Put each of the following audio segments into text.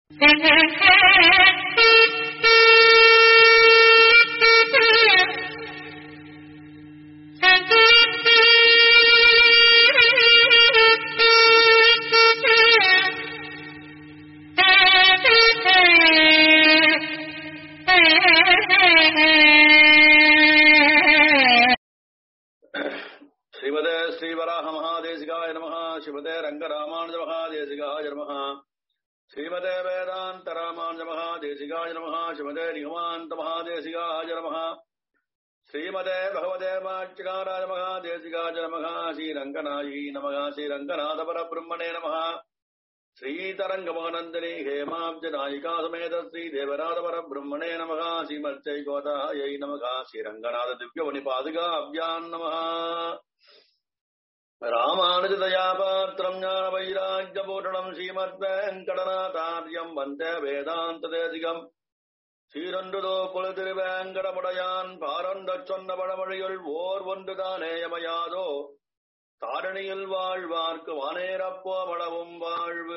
ஸ்ரீமதே ஸ்ரீவராக மகாதேசிகாய நம ஸ்ரீமதே ரங்கராமானுஜ மகாதேசிகாய நம ஸ்ரீமதே வேதாந்த ராமானுஜ மகாதேசிகாய நம ஸ்ரீமதே நிகமாந்த மகாதேசிகாய நம ஸ்ரீமதே பகவதே மாட்சிகாராய மகாதேசிகாய நம ஸ்ரீரங்கநாயகி நம ஸ்ரீரங்கநாத பரபிரம்மணே நம श्रीतरङ्गमहनन्दिनी हेमाब्जनायिका समेत श्रीदेवराजपरब्रह्मणे नमः श्रीमच्चैकोतायै नमः श्रीरङ्गनाथ दिव्यमणिपादुकाभ्याम् नमः रामानुजदयापात्रम् ज्ञानवैराग्यपूर्णम् श्रीमद्वेङ्कटनाथार्यम् वन्दे वेदान्तदेशिकम् சீரொன்றுதோ புல திருவேங்கடமுடையான் பாரொன்றச் சொன்ன பழமொழியுள் ஓர் ஒன்றுதானே யமையாதோ தாரணியில் வாழ்வார்க்கு வானேரப்போ மளவும் வாழ்வு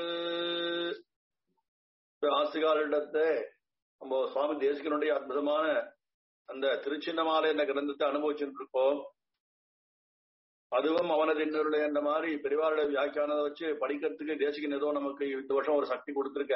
ஆசிகாரிடத்தை நம்ம சுவாமி தேசிகனுடைய அற்புதமான அந்த திருச்சின்னமாலை என்ற கிரந்தத்தை அனுபவிச்சுட்டு இருக்கோம் அதுவும் அவனது இன்னொருடைய என்ற மாதிரி பெரியவாருடைய வியாக்கியானதை வச்சு படிக்கிறதுக்கு தேசிகன் ஏதோ நமக்கு இந்த வருஷம் ஒரு சக்தி கொடுத்திருக்க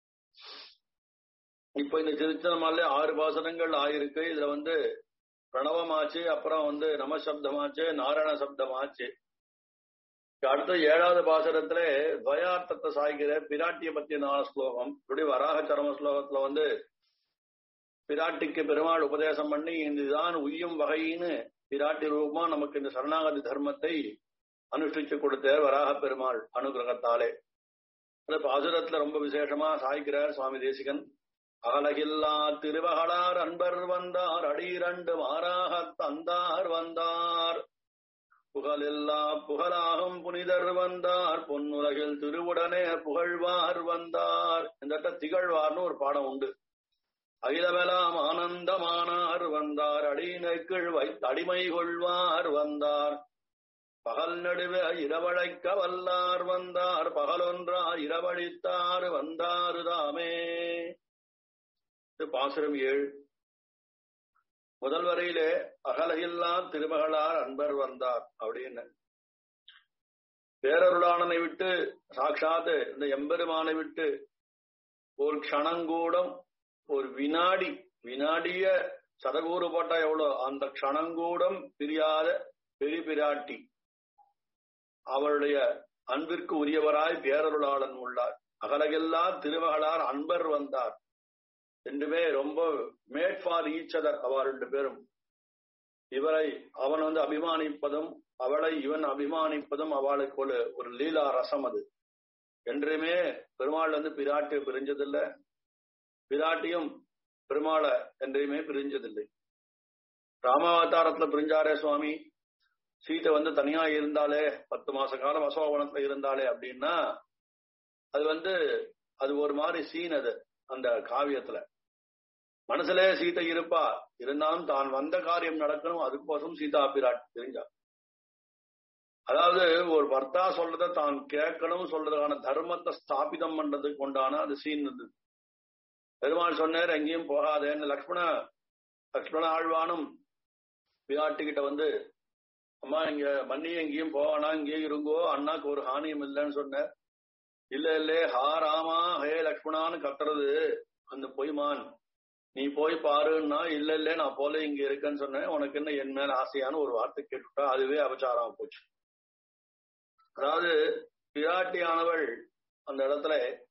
இப்ப இந்த திருச்சின்னமாலே ஆறு பாசனங்கள் ஆயிருக்கு இதுல வந்து பிரணவமாச்சு அப்புறம் வந்து நமசப்தமாச்சு நாராயண சப்தமாச்சு அடுத்த ஏழாவது பாசனத்துல துவயார்த்தத்தை சாய்கிற பிராட்டிய பத்திய நாலு ஸ்லோகம் இப்படி வராக சரம ஸ்லோகத்துல வந்து பிராட்டிக்கு பெருமாள் உபதேசம் பண்ணி இதுதான் உய்யும் வகைன்னு பிராட்டி ரூபமா நமக்கு இந்த சரணாகதி தர்மத்தை அனுஷ்டிச்சு கொடுத்தார் வராக பெருமாள் அனுகிரகத்தாலே அந்த பாசுரத்துல ரொம்ப விசேஷமா சாய்க்கிறார் சுவாமி தேசிகன் அகலகில்லா திருவகளார் அன்பர் வந்தார் அடிரண்டு மாறாக தந்தார் வந்தார் புகழெல்லா புகழாகும் புனிதர் வந்தார் பொன்னுலகில் திருவுடனே புகழ்வார் வந்தார் இந்த திகழ்வார்னு ஒரு பாடம் உண்டு அகிலமெல்லாம் ஆனந்தமானார் வந்தார் அடிநைக்குள் வைத்து அடிமை கொள்வார் வந்தார் பகல் நடுவே இரவழைக்க வல்லார் வந்தார் பகலொன்றா இரவழித்தார் வந்தாரு தாமே பாசுரம் ஏழு முதல் வரையிலே அகலகில்லா திருமகளார் அன்பர் வந்தார் அப்படின்னு பேரருளானனை விட்டு சாட்சாத்து இந்த எம்பெருமானை விட்டு ஒரு க்ஷணங்கூடம் ஒரு வினாடி வினாடிய சதகூறு போட்டா எவ்வளோ அந்த க்ஷணங்கூடம் பிரியாத பெரி பிராட்டி அவளுடைய அன்பிற்கு உரியவராய் பேரருளாளன் உள்ளார் அகலகெல்லா திருமகளார் அன்பர் வந்தார் ரெண்டுமே ரொம்ப மேட் ஃபார் ஈச் அதர் அவ ரெண்டு பேரும் இவரை அவன் வந்து அபிமானிப்பதும் அவளை இவன் அபிமானிப்பதும் அவளுக்கு ஒரு ஒரு லீலா ரசம் அது என்றுமே பெருமாள் வந்து பிராட்டியை பிரிஞ்சதில்லை பிராட்டியும் பெருமாளை என்றையுமே பிரிஞ்சதில்லை ராமாவதாரத்துல பிரிஞ்சாரே சுவாமி சீத்தை வந்து தனியா இருந்தாலே பத்து மாச காலம் அசோகவனத்துல இருந்தாலே அப்படின்னா அது வந்து அது ஒரு மாதிரி சீன் அது அந்த காவியத்துல மனசுலே சீதை இருப்பா இருந்தாலும் தான் வந்த காரியம் நடக்கணும் அதுக்கோசம் சீதா பிராட் தெரிஞ்சா அதாவது ஒரு பர்த்தா சொல்றத தான் கேட்கணும் சொல்றதுக்கான தர்மத்தை ஸ்தாபிதம் பண்றதுக்கு கொண்டான அது சீன் இருந்தது பெருமாள் சொன்னார் எங்கேயும் போகாதேன்னு லக்ஷ்மண லக்ஷ்மண ஆழ்வானும் பிராட்டிக்கிட்ட வந்து அம்மா இங்க மன்னி எங்கேயும் போவானா இங்கே இருங்கோ அண்ணாக்கு ஒரு ஹானியம் இல்லைன்னு சொன்ன இல்ல இல்ல ஹா ராமா ஹே லக்ஷ்மணான்னு கத்துறது அந்த பொய்மான் நீ போய் பாருன்னா இல்ல இல்ல நான் போல இங்க இருக்கேன்னு சொன்னேன் உனக்கு என்ன என் மேல ஆசையான ஒரு வார்த்தை கேட்டுட்டா அதுவே அபச்சாரம் போச்சு அதாவது பிராட்டியானவள் அந்த இடத்துல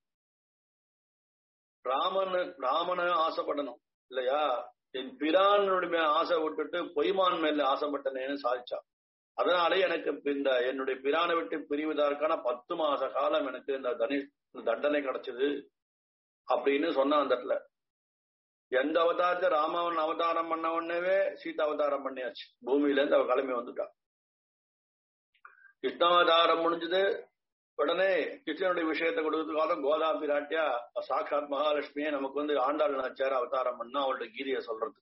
ராமன் ராமனை ஆசைப்படணும் இல்லையா என் பிரானுடைய ஆசை விட்டுட்டு பொய்மான் மேல ஆசைப்பட்டனேன்னு சாதிச்சா அதனாலே எனக்கு இந்த என்னுடைய பிரானை விட்டு பிரிவதற்கான பத்து மாச காலம் எனக்கு இந்த தனி தண்டனை கிடைச்சது அப்படின்னு சொன்ன அந்த இடத்துல எந்த அவதாரத்தை ராமவன் அவதாரம் பண்ண உடனேவே சீதா அவதாரம் பண்ணியாச்சு பூமியில இருந்து அவ கிளம்பி வந்துட்டா கிருஷ்ணாவதாரம் முடிஞ்சது உடனே கிருஷ்ணனுடைய விஷயத்தை கொடுக்கறதுக்காக கோதா பிராட்டியா சாட்சாத் மகாலட்சுமியே நமக்கு வந்து ஆண்டாள் நாச்சார அவதாரம் பண்ணா அவள்கிட்ட கீதையை சொல்றது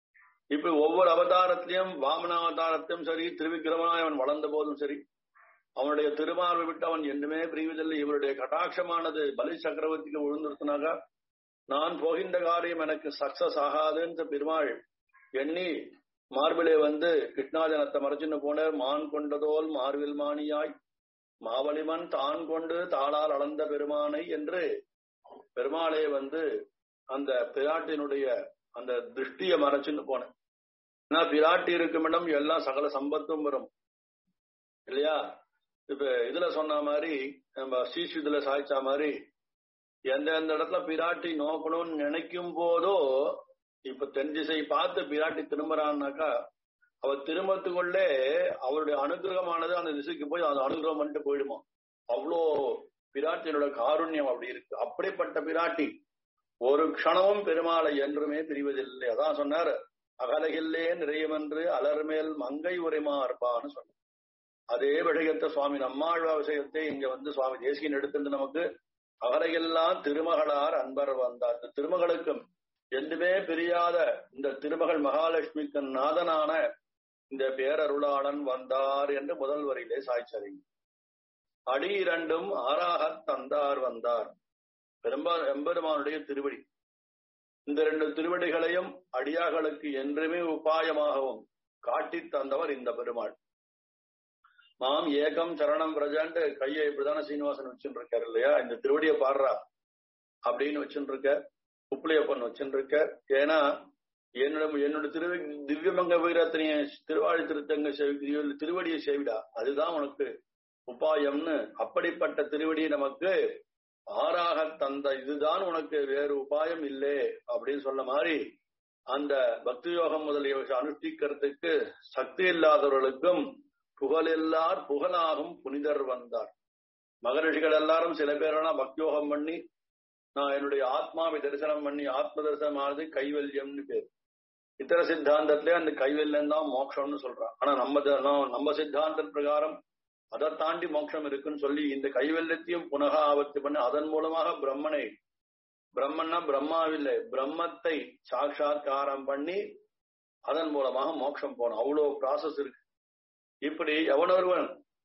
இப்ப ஒவ்வொரு அவதாரத்திலையும் வாமன அவதாரத்திலும் சரி திருவிக்கிரமனாய் அவன் வளர்ந்த போதும் சரி அவனுடைய திருமார்பை விட்டு அவன் என்றுமே பிரிவதில்லை இவருடைய கட்டாட்சமானது பலி சக்கரவர்த்திக்கு விழுந்திருக்குனாக நான் போகின்ற காரியம் எனக்கு சக்சஸ் ஆகாதுன்ற பெருமாள் எண்ணி மார்பிலே வந்து கிருஷ்ணாஜனத்தை மறைச்சுன்னு போன மான் கொண்டதோல் மார்பில் மானியாய் மாவலிமன் தான் கொண்டு தாளால் அளந்த பெருமானை என்று பெருமாளே வந்து அந்த பிராட்டினுடைய அந்த திருஷ்டிய மறைச்சுன்னு போனேன் ஏன்னா பிராட்டி இருக்கும் இடம் எல்லாம் சகல சம்பத்தும் வரும் இல்லையா இப்ப இதுல சொன்ன மாதிரி நம்ம சீசு இதுல சாய்ச்சா மாதிரி எந்த எந்த இடத்துல பிராட்டி நோக்கணும்னு நினைக்கும் போதோ இப்ப தென் திசை பார்த்து பிராட்டி திரும்புறான்னாக்கா அவ திரும்பத்துக்குள்ளே அவருடைய அனுகிரகமானது அந்த திசைக்கு போய் அந்த அனுகிரகம் பண்ணிட்டு போயிடுமா அவ்வளோ பிராட்டியோட காருண்யம் அப்படி இருக்கு அப்படிப்பட்ட பிராட்டி ஒரு க்ஷணமும் பெருமாளை என்றுமே பிரிவதில்லை அதான் சொன்னார் அகலகில்லே நிறையவென்று அலர்மேல் மங்கை உரைமா இருப்பான்னு சொன்னார் அதே விஷயத்தை சுவாமி நம்மாழ்வா விஷயத்தை இங்க வந்து சுவாமி தேசியன் எடுத்துட்டு நமக்கு அவரையெல்லாம் திருமகளார் அன்பர் வந்தார் இந்த திருமகளுக்கும் என்றுமே பிரியாத இந்த திருமகள் மகாலட்சுமிக்கு நாதனான இந்த பேரருளாளன் வந்தார் என்று முதல் வரியிலே சாய்ச்சதை அடி இரண்டும் ஆறாக தந்தார் வந்தார் பெரும்பா எம்பெருமானுடைய திருவடி இந்த ரெண்டு திருவடிகளையும் அடியார்களுக்கு என்றுமே உபாயமாகவும் காட்டித் தந்தவர் இந்த பெருமாள் மாம் ஏகம் சரணம் பிரஜான்ட்டு கையை இப்படிதானே சீனிவாசன் வச்சுட்டு இருக்காரு இல்லையா இந்த திருவடியை பாடுறா அப்படின்னு வச்சுட்டு இருக்க உப்புளியப்பன் வச்சுட்டு இருக்க ஏன்னா என்னோட என்னோட திரு திவ்யமங்க வீரத்தினைய திருவாழி திருத்தங்க செவி திருவடியை செவிடா அதுதான் உனக்கு உபாயம்னு அப்படிப்பட்ட திருவடியை நமக்கு ஆறாக தந்த இதுதான் உனக்கு வேறு உபாயம் இல்லை அப்படின்னு சொல்ல மாதிரி அந்த பக்தி யோகம் முதலிய அனுஷ்டிக்கிறதுக்கு சக்தி இல்லாதவர்களுக்கும் புகழெல்லார் புகழாகும் புனிதர் வந்தார் மகரிஷிகள் எல்லாரும் சில பேரெல்லாம் பக்தியோகம் பண்ணி நான் என்னுடைய ஆத்மாவை தரிசனம் பண்ணி ஆத்ம தரிசனம் ஆனது கைவல்யம்னு பேர் இத்தர சித்தாந்தத்திலே அந்த கைவல்யம் தான் மோட்சம்னு சொல்றான் ஆனா நம்ம நம்ம சித்தாந்த பிரகாரம் அதை தாண்டி மோட்சம் இருக்குன்னு சொல்லி இந்த கைவல்யத்தையும் புனக ஆபத்து பண்ணி அதன் மூலமாக பிரம்மனை பிரம்மன்னா பிரம்மாவில்லை பிரம்மத்தை சாட்சாத்காரம் பண்ணி அதன் மூலமாக மோட்சம் போனோம் அவ்வளவு ப்ராசஸ் இருக்கு இப்படி எவனொருவன்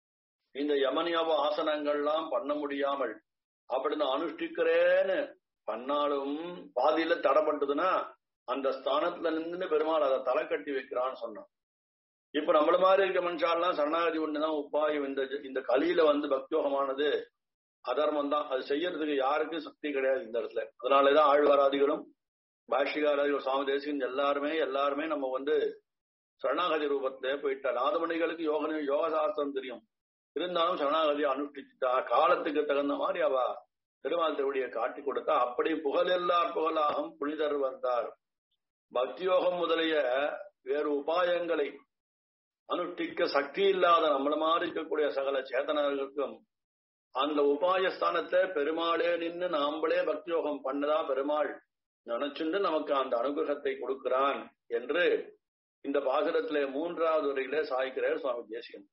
இந்த யமனியாவ ஆசனங்கள்லாம் பண்ண முடியாமல் அப்படின்னு அனுஷ்டிக்கிறேன்னு பண்ணாலும் பாதியில தடப்பட்டதுன்னா அந்த ஸ்தானத்துல நின்று பெருமாள் அதை தலை கட்டி வைக்கிறான்னு சொன்னான் இப்ப நம்மள மாதிரி இருக்க மனுஷாலாம் சரணாகதி ஒண்ணுதான் உபாயம் இந்த இந்த கலியில வந்து பக்தியோகமானது அதர்மம் தான் அது செய்யறதுக்கு யாருக்கும் சக்தி கிடையாது இந்த இடத்துல அதனாலதான் ஆழ்வாராதிகளும் பாஷ்யகாராதிகள் சுவாமி தேசிகன் எல்லாருமே எல்லாருமே நம்ம வந்து சரணாகதி ரூபத்திலே போயிட்டா நாதமணிகளுக்கு யோக யோக சாஸ்திரம் தெரியும் இருந்தாலும் சரணாகதியை அனுஷ்டிச்சுட்டா காலத்துக்கு தகுந்த மாதிரி அவ பெருமாள் திருவடியை காட்டி கொடுத்தா அப்படி புகழெல்லார் புகழாகும் புனிதர் வந்தார் பக்தியோகம் முதலிய வேறு உபாயங்களை அனுஷ்டிக்க சக்தி இல்லாத நம்மள மாதிரி இருக்கக்கூடிய சகல சேதனர்களுக்கும் அந்த உபாய ஸ்தானத்தை பெருமாளே நின்று நாம்பளே பக்தியோகம் பண்ணதா பெருமாள் நினைச்சுண்டு நமக்கு அந்த அனுகிரகத்தை கொடுக்கிறான் என்று இந்த பாசுரத்திலே மூன்றாவது வரையிலே சாய்க்கிறார் சுவாமி தேசிகன்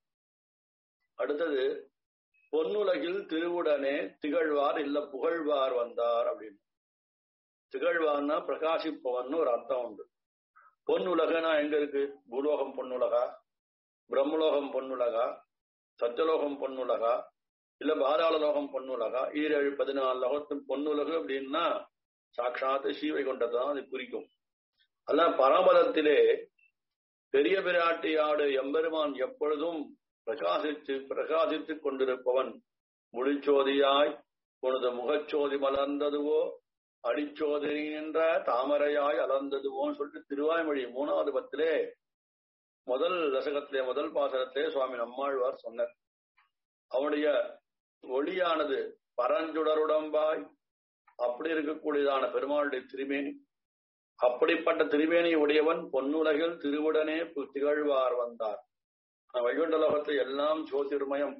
அடுத்தது பொன்னுலகில் திருவுடனே திகழ்வார் இல்ல புகழ்வார் வந்தார் அப்படின்னு திகழ்வார்னா பிரகாசிப்பவன் ஒரு அர்த்தம் உண்டு பொன்னுலகனா எங்க இருக்கு பூலோகம் பொன்னுலகா பிரம்மலோகம் பொன்னுலகா சத்தியலோகம் பொன்னுலகா இல்ல பாதாள லோகம் பொன்னுலகா ஈரேழு பதினாலு லோகத்தின் பொன்னுலகு அப்படின்னா சாட்சாத்து சீவை கொண்டதான் அது குறிக்கும் அதான் பரமபதத்திலே பெரிய பிராட்டியாடு எம்பெருமான் எப்பொழுதும் பிரகாசித்து பிரகாசித்துக் கொண்டிருப்பவன் முடிச்சோதியாய் உனது முகச்சோதி மலர்ந்ததுவோ அடிச்சோதி என்ற தாமரையாய் அலர்ந்ததுவோன்னு சொல்லிட்டு திருவாய்மொழி மூணாவது பத்திலே முதல் தசகத்திலே முதல் பாசனத்திலே சுவாமி நம்மாழ்வார் சொன்னார் அவனுடைய ஒளியானது பரஞ்சுடருடம்பாய் அப்படி இருக்கக்கூடியதான பெருமாளுடைய திருமேனி அப்படிப்பட்ட திருமேனி உடையவன் பொன்னுலகில் திருவுடனே திகழ்வார் வந்தார் வைகுண்ட லோகத்தை எல்லாம் ஜோதிர்மயம்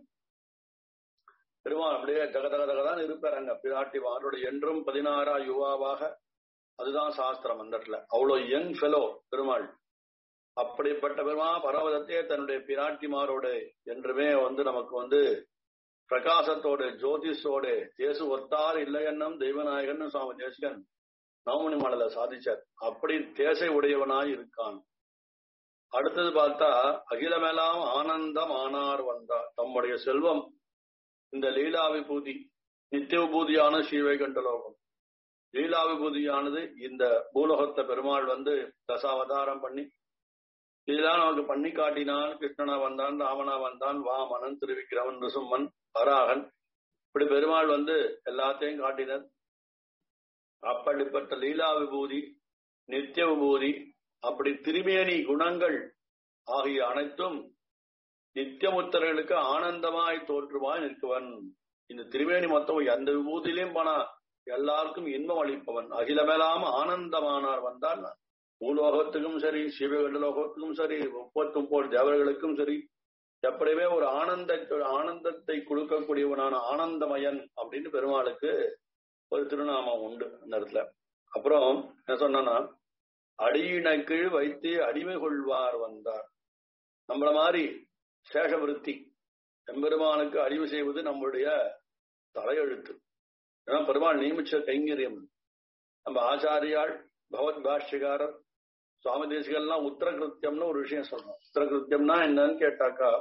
பெருமாள் அப்படியே தகதக தகதான் இருப்பார் அங்க பிராட்டி வாரோட என்றும் பதினாறா யுவாவாக அதுதான் சாஸ்திரம் அந்த இடத்துல அவ்வளவு யங் ஃபெலோ பெருமாள் அப்படிப்பட்ட பெருமா பரவதத்தையே தன்னுடைய பிராட்டிமாரோடு என்றுமே வந்து நமக்கு வந்து பிரகாசத்தோடு ஜோதிஷோடு தேசு ஒத்தார் இல்லை என்னும் தெய்வநாயகன் சுவாமி தேசிகன் நவமணி மாடல சாதிச்சார் அப்படி தேசை உடையவனாய் இருக்கான் அடுத்தது பார்த்தா அகிலமெல்லாம் ஆனந்தம் ஆனார் வந்தார் தம்முடைய செல்வம் இந்த லீலா விபூதி நித்திய விபூதியான ஸ்ரீவைகண்ட லோகம் லீலா விபூதியானது இந்த பூலோகத்தை பெருமாள் வந்து தசாவதாரம் பண்ணி இதெல்லாம் நமக்கு பண்ணி காட்டினான் கிருஷ்ணனா வந்தான் ராமனா வந்தான் வாமனன் திருவிக்கிரமன் ரிசும்மன் வராகன் இப்படி பெருமாள் வந்து எல்லாத்தையும் காட்டினர் அப்படிப்பட்ட லீலா விபூதி நித்திய விபூதி அப்படி திருமேனி குணங்கள் ஆகிய அனைத்தும் நித்தியமுத்தர்களுக்கு ஆனந்தமாய் தோற்றுவாய் நிற்குவன் இந்த திருமேனி மொத்தம் எந்த விபூதியிலையும் போனா எல்லாருக்கும் இன்பம் அளிப்பவன் அகிலமெல்லாம் ஆனந்தமானார் வந்தால் பூலோகத்துக்கும் சரி சிவகண்ட லோகத்துக்கும் சரி முப்பத்தும் போல் தேவர்களுக்கும் சரி எப்படியுமே ஒரு ஆனந்த ஆனந்தத்தை கொடுக்கக்கூடியவனான ஆனந்தமயன் அப்படின்னு பெருமாளுக்கு ஒரு திருநாமம் உண்டு அந்த இடத்துல அப்புறம் என்ன சொன்னா அடியின கீழ் வைத்து அடிமை கொள்வார் வந்தார் நம்மள மாதிரி சேஷவிருத்தி எம்பெருமானுக்கு அறிவு செய்வது நம்முடைய தலையெழுத்து ஏன்னா பெருமாள் நியமிச்ச கைங்கரியம் நம்ம ஆச்சாரியாள் பகவத் பாஷ்யகாரர் சுவாமி தேசிகள்லாம் உத்தரகிருத்தியம்னு ஒரு விஷயம் சொல்றோம் உத்தரகிருத்தியம்னா என்னன்னு கேட்டாக்கா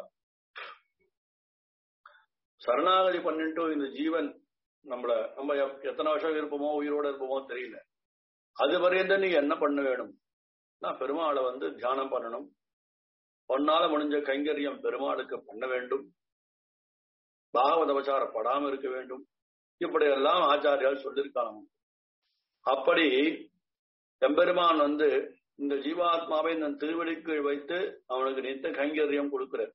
சரணாகதி பண்ணிட்டு இந்த ஜீவன் நம்மள நம்ம எத்தனை வருஷம் இருப்போமோ உயிரோட இருப்போமோ தெரியல அது வரையும் நீ என்ன பண்ண வேணும் நான் பெருமாளை வந்து தியானம் பண்ணணும் பொன்னால முடிஞ்ச கைங்கரியம் பெருமாளுக்கு பண்ண வேண்டும் பாகவதவச்சாரம் படாம இருக்க வேண்டும் இப்படியெல்லாம் ஆச்சாரியால் சொல்லியிருக்காங்க அப்படி எம்பெருமான் வந்து இந்த ஜீவாத்மாவை இந்த திருவடிக்கு வைத்து அவனுக்கு நித்த கைங்கரியம் கொடுக்கிறார்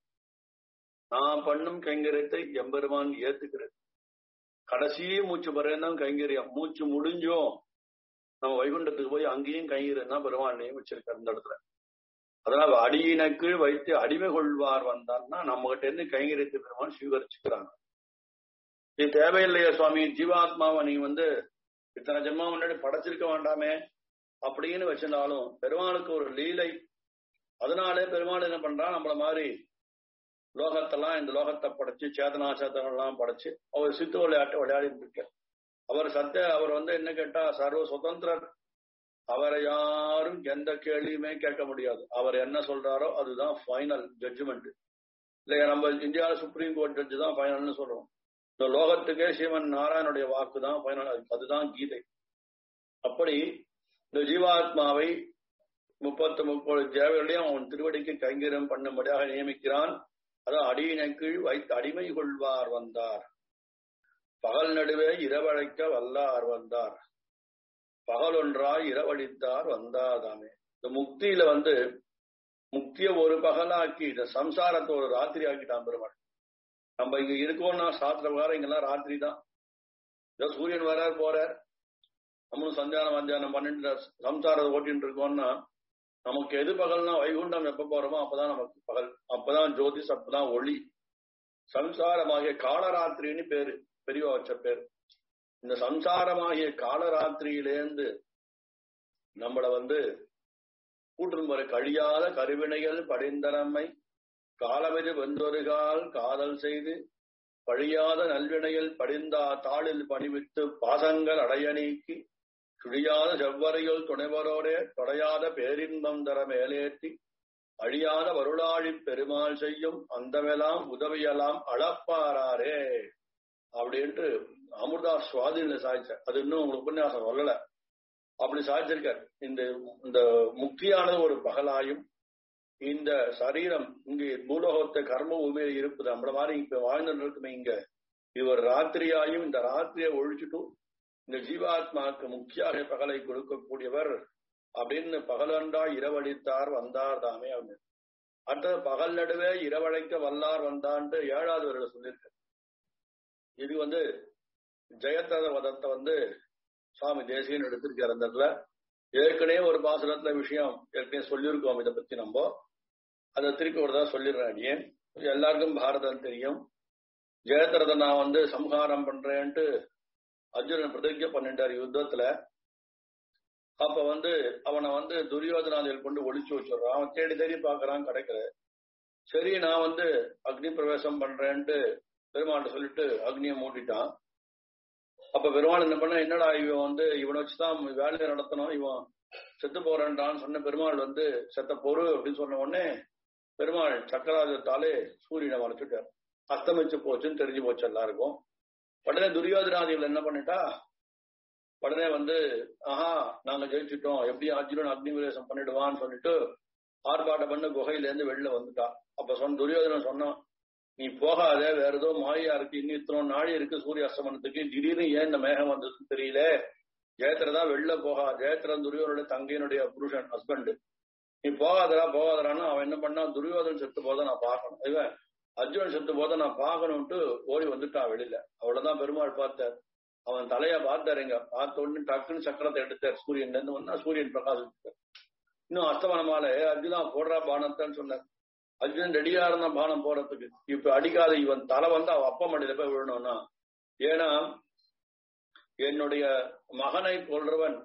நான் பண்ணும் கைங்கரியத்தை எம்பெருமான் ஏத்துக்கிறார் கடைசி மூச்சு பரையந்தான் கைங்கரியம் மூச்சு முடிஞ்சோம் நம்ம வைகுண்டத்துக்கு போய் அங்கேயும் கைங்கரியம் தான் பெருமாள் நியமிச்சிருக்காரு இந்த இடத்துல அதனால அடியினக்கு வைத்து அடிமை கொள்வார் வந்தார்னா நம்ம கிட்ட இருந்து கைங்கரியத்தை பெருமாள் சுவீகரிச்சுக்கிறாங்க இது தேவையில்லையா சுவாமி ஜீவாத்மாவை நீ வந்து இத்தனை ஜென்மா முன்னாடி படைச்சிருக்க வேண்டாமே அப்படின்னு வச்சிருந்தாலும் பெருமாளுக்கு ஒரு லீலை அதனாலே பெருமாள் என்ன பண்றான் நம்மள மாதிரி லோகத்தெல்லாம் இந்த லோகத்தை படைச்சு சேதனா சேதனெல்லாம் படைச்சு அவர் சித்து விளையாட்டு விளையாடிட்டு இருக்க அவர் சத்திய அவர் வந்து என்ன கேட்டா சர்வ சுதந்திரர் அவரை யாரும் எந்த கேள்வியுமே கேட்க முடியாது அவர் என்ன சொல்றாரோ அதுதான் ஃபைனல் ஜட்ஜ்மெண்ட் இல்லையா நம்ம இந்தியாவில் சுப்ரீம் கோர்ட் ஜட்ஜு தான் ஃபைனல்னு சொல்றோம் இந்த லோகத்துக்கே சிவன் நாராயணுடைய வாக்கு தான் ஃபைனல் அதுதான் கீதை அப்படி இந்த ஜீவாத்மாவை முப்பத்து முப்பது தேவைகளையும் அவன் திருவடிக்கு கைங்கரியம் பண்ணும்படியாக நியமிக்கிறான் அதான் அடியின கீழ் வைத்து அடிமை கொள்வார் வந்தார் பகல் நடுவே இரவழைக்க வல்லார் வந்தார் பகல் ஒன்றாய் இரவழித்தார் வந்தாதாமே இந்த முக்தியில வந்து முக்திய ஒரு பகலாக்கி இந்த சம்சாரத்தை ஒரு ராத்திரி ஆக்கிட்டான் பெருமாள் நம்ம இங்க இருக்கோம்னா சாத்திர பிரகாரம் இங்கெல்லாம் ராத்திரி தான் ஏதோ சூரியன் வரார் போறார் நம்மளும் சந்தியானம் வந்தியானம் பண்ணிட்டு சம்சாரத்தை ஓட்டிட்டு இருக்கோம்னா நமக்கு எது பகல்னா வைகுண்டம் எப்ப போறோமோ அப்பதான் நமக்கு பகல் அப்பதான் ஜோதிஷ் அப்பதான் ஒளி சம்சாரமாகிய காலராத்திரின்னு பேரு பெரியவா வச்ச பேர் இந்த சம்சாரமாகிய காலராத்திரியிலேந்து நம்மள வந்து கூட்டும் வர கழியாத கருவினைகள் படிந்தனம்மை காலமெது வெந்தொருகால் காதல் செய்து பழியாத நல்வினையில் படிந்தா தாளில் பணிவித்து பாசங்கள் அடைய நீக்கி சுழியாத செவ்வரையில் துணைவரோடே தொடையாத பேரின்பம் தர மேலேற்றி அழியாத வருளாழி பெருமாள் செய்யும் அந்தமெல்லாம் உதவியெல்லாம் அளப்பாராரே அப்படின்ட்டு அமிர்தா சுவாதியில சாய்ச்ச அது இன்னும் உங்களுக்கு உபன்யாசம் சொல்லல அப்படி சாய்ச்சிருக்கார் இந்த இந்த முக்தியானது ஒரு பகலாயும் இந்த சரீரம் இங்கு பூலோகத்தை கர்ம உண்மையில் இருப்பது நம்மள மாதிரி இப்ப வாழ்ந்துட்டு இருக்குமே இங்க இவர் ராத்திரியாயும் இந்த ராத்திரியை ஒழிச்சுட்டு இந்த ஜீவாத்மாவுக்கு முக்கிய பகலை கொடுக்கக்கூடியவர் அப்படின்னு பகலண்டா இரவழித்தார் வந்தார் தாமே அப்படின்னு அடுத்தது பகல் நடுவே இரவழைக்க வல்லார் வந்தான்ட்டு ஏழாவது வருட சொல்லியிருக்க இது வந்து ஜெயத்ரத வதத்தை வந்து சுவாமி தேசியன் எடுத்திருக்கார் அந்த இடத்துல ஏற்கனவே ஒரு பாசனத்துல விஷயம் ஏற்கனவே சொல்லியிருக்கோம் இதை பத்தி நம்ம அதை திருப்பி ஒரு தான் சொல்லிடுறேன் அடியேன் எல்லாருக்கும் பாரதம் தெரியும் ஜெயத்ரதை நான் வந்து சம்ஹாரம் பண்றேன்ட்டு அர்ஜுனன் பிரதிஜை பண்ணிட்டார் யுத்தத்துல அப்ப வந்து அவனை வந்து துரியோதனாதிகள் கொண்டு ஒழிச்சு வச்சிடறான் அவன் தேடி தேடி பாக்குறான் கிடைக்கல சரி நான் வந்து அக்னி பிரவேசம் பண்றேன்ட்டு பெருமாள்கிட்ட சொல்லிட்டு அக்னியை மூட்டிட்டான் அப்ப பெருமாள் என்ன பண்ண என்னடா இவன் வந்து இவனை வச்சுதான் வேலையை நடத்தணும் இவன் செத்து போறேன்டான்னு சொன்ன பெருமாள் வந்து செத்த பொறு அப்படின்னு சொன்ன உடனே பெருமாள் சக்கராஜத்தாலே சூரியனை மறைச்சுட்டார் அஸ்தமிச்சு போச்சுன்னு தெரிஞ்சு போச்சு எல்லாருக்கும் உடனே துரியோதனாதிகள் என்ன பண்ணிட்டா உடனே வந்து ஆஹா நாங்க ஜெயிச்சுட்டோம் எப்படி அர்ஜுனன் அக்னி விவேசம் பண்ணிடுவான்னு சொல்லிட்டு ஆர்ப்பாட்டம் பண்ண குகையில இருந்து வெளில வந்துட்டா அப்ப சொன்ன துரியோதனன் சொன்னான் நீ போகாத வேற ஏதோ மாயா இருக்கு இன்னும் இத்தனை நாளி இருக்கு சூரிய அஸ்தமனத்துக்கு திடீர்னு ஏன் இந்த மேகம் வந்ததுன்னு தெரியல ஜெயத்திரதா வெளில போகா ஜெயத்திரன் துரியோதனுடைய தங்கையினுடைய புருஷன் ஹஸ்பண்ட் நீ போகாதடா போகாதடான்னு அவன் என்ன பண்ணா துரியோதன் செத்து போத நான் பார்க்கணும் இவன் அர்ஜுனன் செத்து போத நான் பார்க்கணும்ட்டு ஓடி வந்துட்டான் வெளியில அவ்வளவுதான் பெருமாள் பார்த்தார் அவன் தலைய பார்த்தாரு இங்க பார்த்த உடனே டக்குன்னு சக்கரத்தை எடுத்தார் சூரியன் இருந்து வந்தா சூரியன் பிரகாசித்தார் இன்னும் அஸ்தமனமால அர்ஜுனா போடுறா பானத்தைன்னு சொன்னார் அர்ஜுனன் ரெடியா இருந்த பானம் போறதுக்கு இப்ப அடிக்காத இவன் தலை வந்து அவன் அப்பா மடியில போய் விழணும்னா ஏன்னா என்னுடைய மகனை கொள்றவன்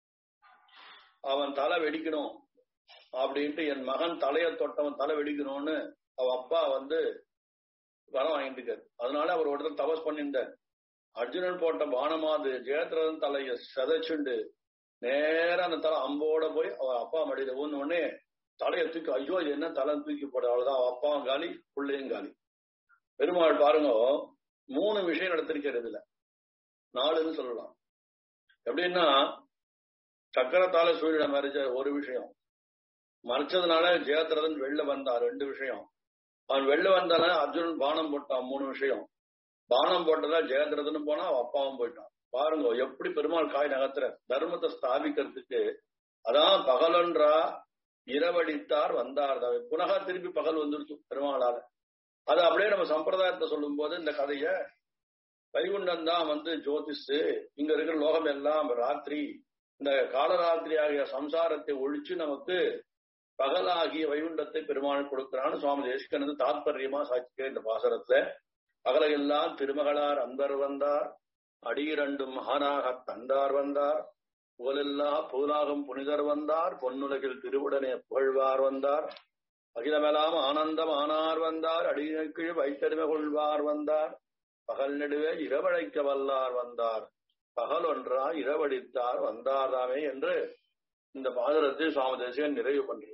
அவன் தலை வெடிக்கணும் அப்படின்ட்டு என் மகன் தலைய தொட்டவன் தலை வெடிக்கணும்னு அவ அப்பா வந்து வரம் வாங்கிட்டு இருக்காரு அதனால அவர் ஒருத்தர் தபஸ் பண்ணியிருந்தார் அர்ஜுனன் போட்ட பானமாது ஜெயத்ரதன் தலைய செதைச்சுண்டு நேரா அந்த தலை அம்போட போய் அவ அப்பா மடியில ஊன்னு உடனே தலையை தூக்கி ஐயோ இது என்ன தலை தூக்கி போட அவ்வளவுதான் அவ அப்பாவும் காலி பிள்ளையும் காலி பெருமாள் பாருங்க மூணு விஷயம் நடத்திருக்காரு இதுல நாலுன்னு சொல்லலாம் எப்படின்னா சக்கரத்தால சூரியனை மறைச்ச ஒரு விஷயம் மறைச்சதுனால ஜெயத்ரதன் வெளில வந்தான் ரெண்டு விஷயம் அவன் வெளில வந்தான அர்ஜுனன் பானம் போட்டான் மூணு விஷயம் பானம் போட்டதா ஜெயத்ரதனும் போனா அவன் அப்பாவும் போயிட்டான் பாருங்க எப்படி பெருமாள் காய் நகர்த்துற தர்மத்தை ஸ்தாபிக்கிறதுக்கு அதான் பகலொன்றா இரவடித்தார் வந்தார் தான் புனகா திருப்பி பகல் வந்துருச்சு பெருமாளால அது அப்படியே நம்ம சம்பிரதாயத்தை சொல்லும் போது இந்த கதைய வைகுண்டம் தான் வந்து ஜோதிஷ் இங்க இருக்கிற லோகம் எல்லாம் ராத்திரி இந்த காலராத்திரி ஆகிய சம்சாரத்தை ஒழிச்சு நமக்கு பகலாகிய வைகுண்டத்தை பெருமாள் கொடுக்கிறான்னு சுவாமி தேசிகனது தாத்பரியமா சாட்சிக்க இந்த பாசரத்துல பகலையெல்லாம் திருமகளார் அன்பர் வந்தார் அடியிரண்டும் மகானாக தந்தார் வந்தார் புகழெல்லா புகழாகும் புனிதர் வந்தார் பொன்னுலகில் திருவுடனே புகழ்வார் வந்தார் அகிலமெல்லாம் ஆனந்தம் ஆனார் வந்தார் அடியினக்கீழ் வைத்தறிமை கொள்வார் வந்தார் பகல் நடுவே இரவழைக்க வல்லார் வந்தார் பகல் ஒன்றா இரவடித்தார் வந்தார்தாமே என்று இந்த பாசுரத்தை சுவாமி தேசிகன் நிறைவு பண்றது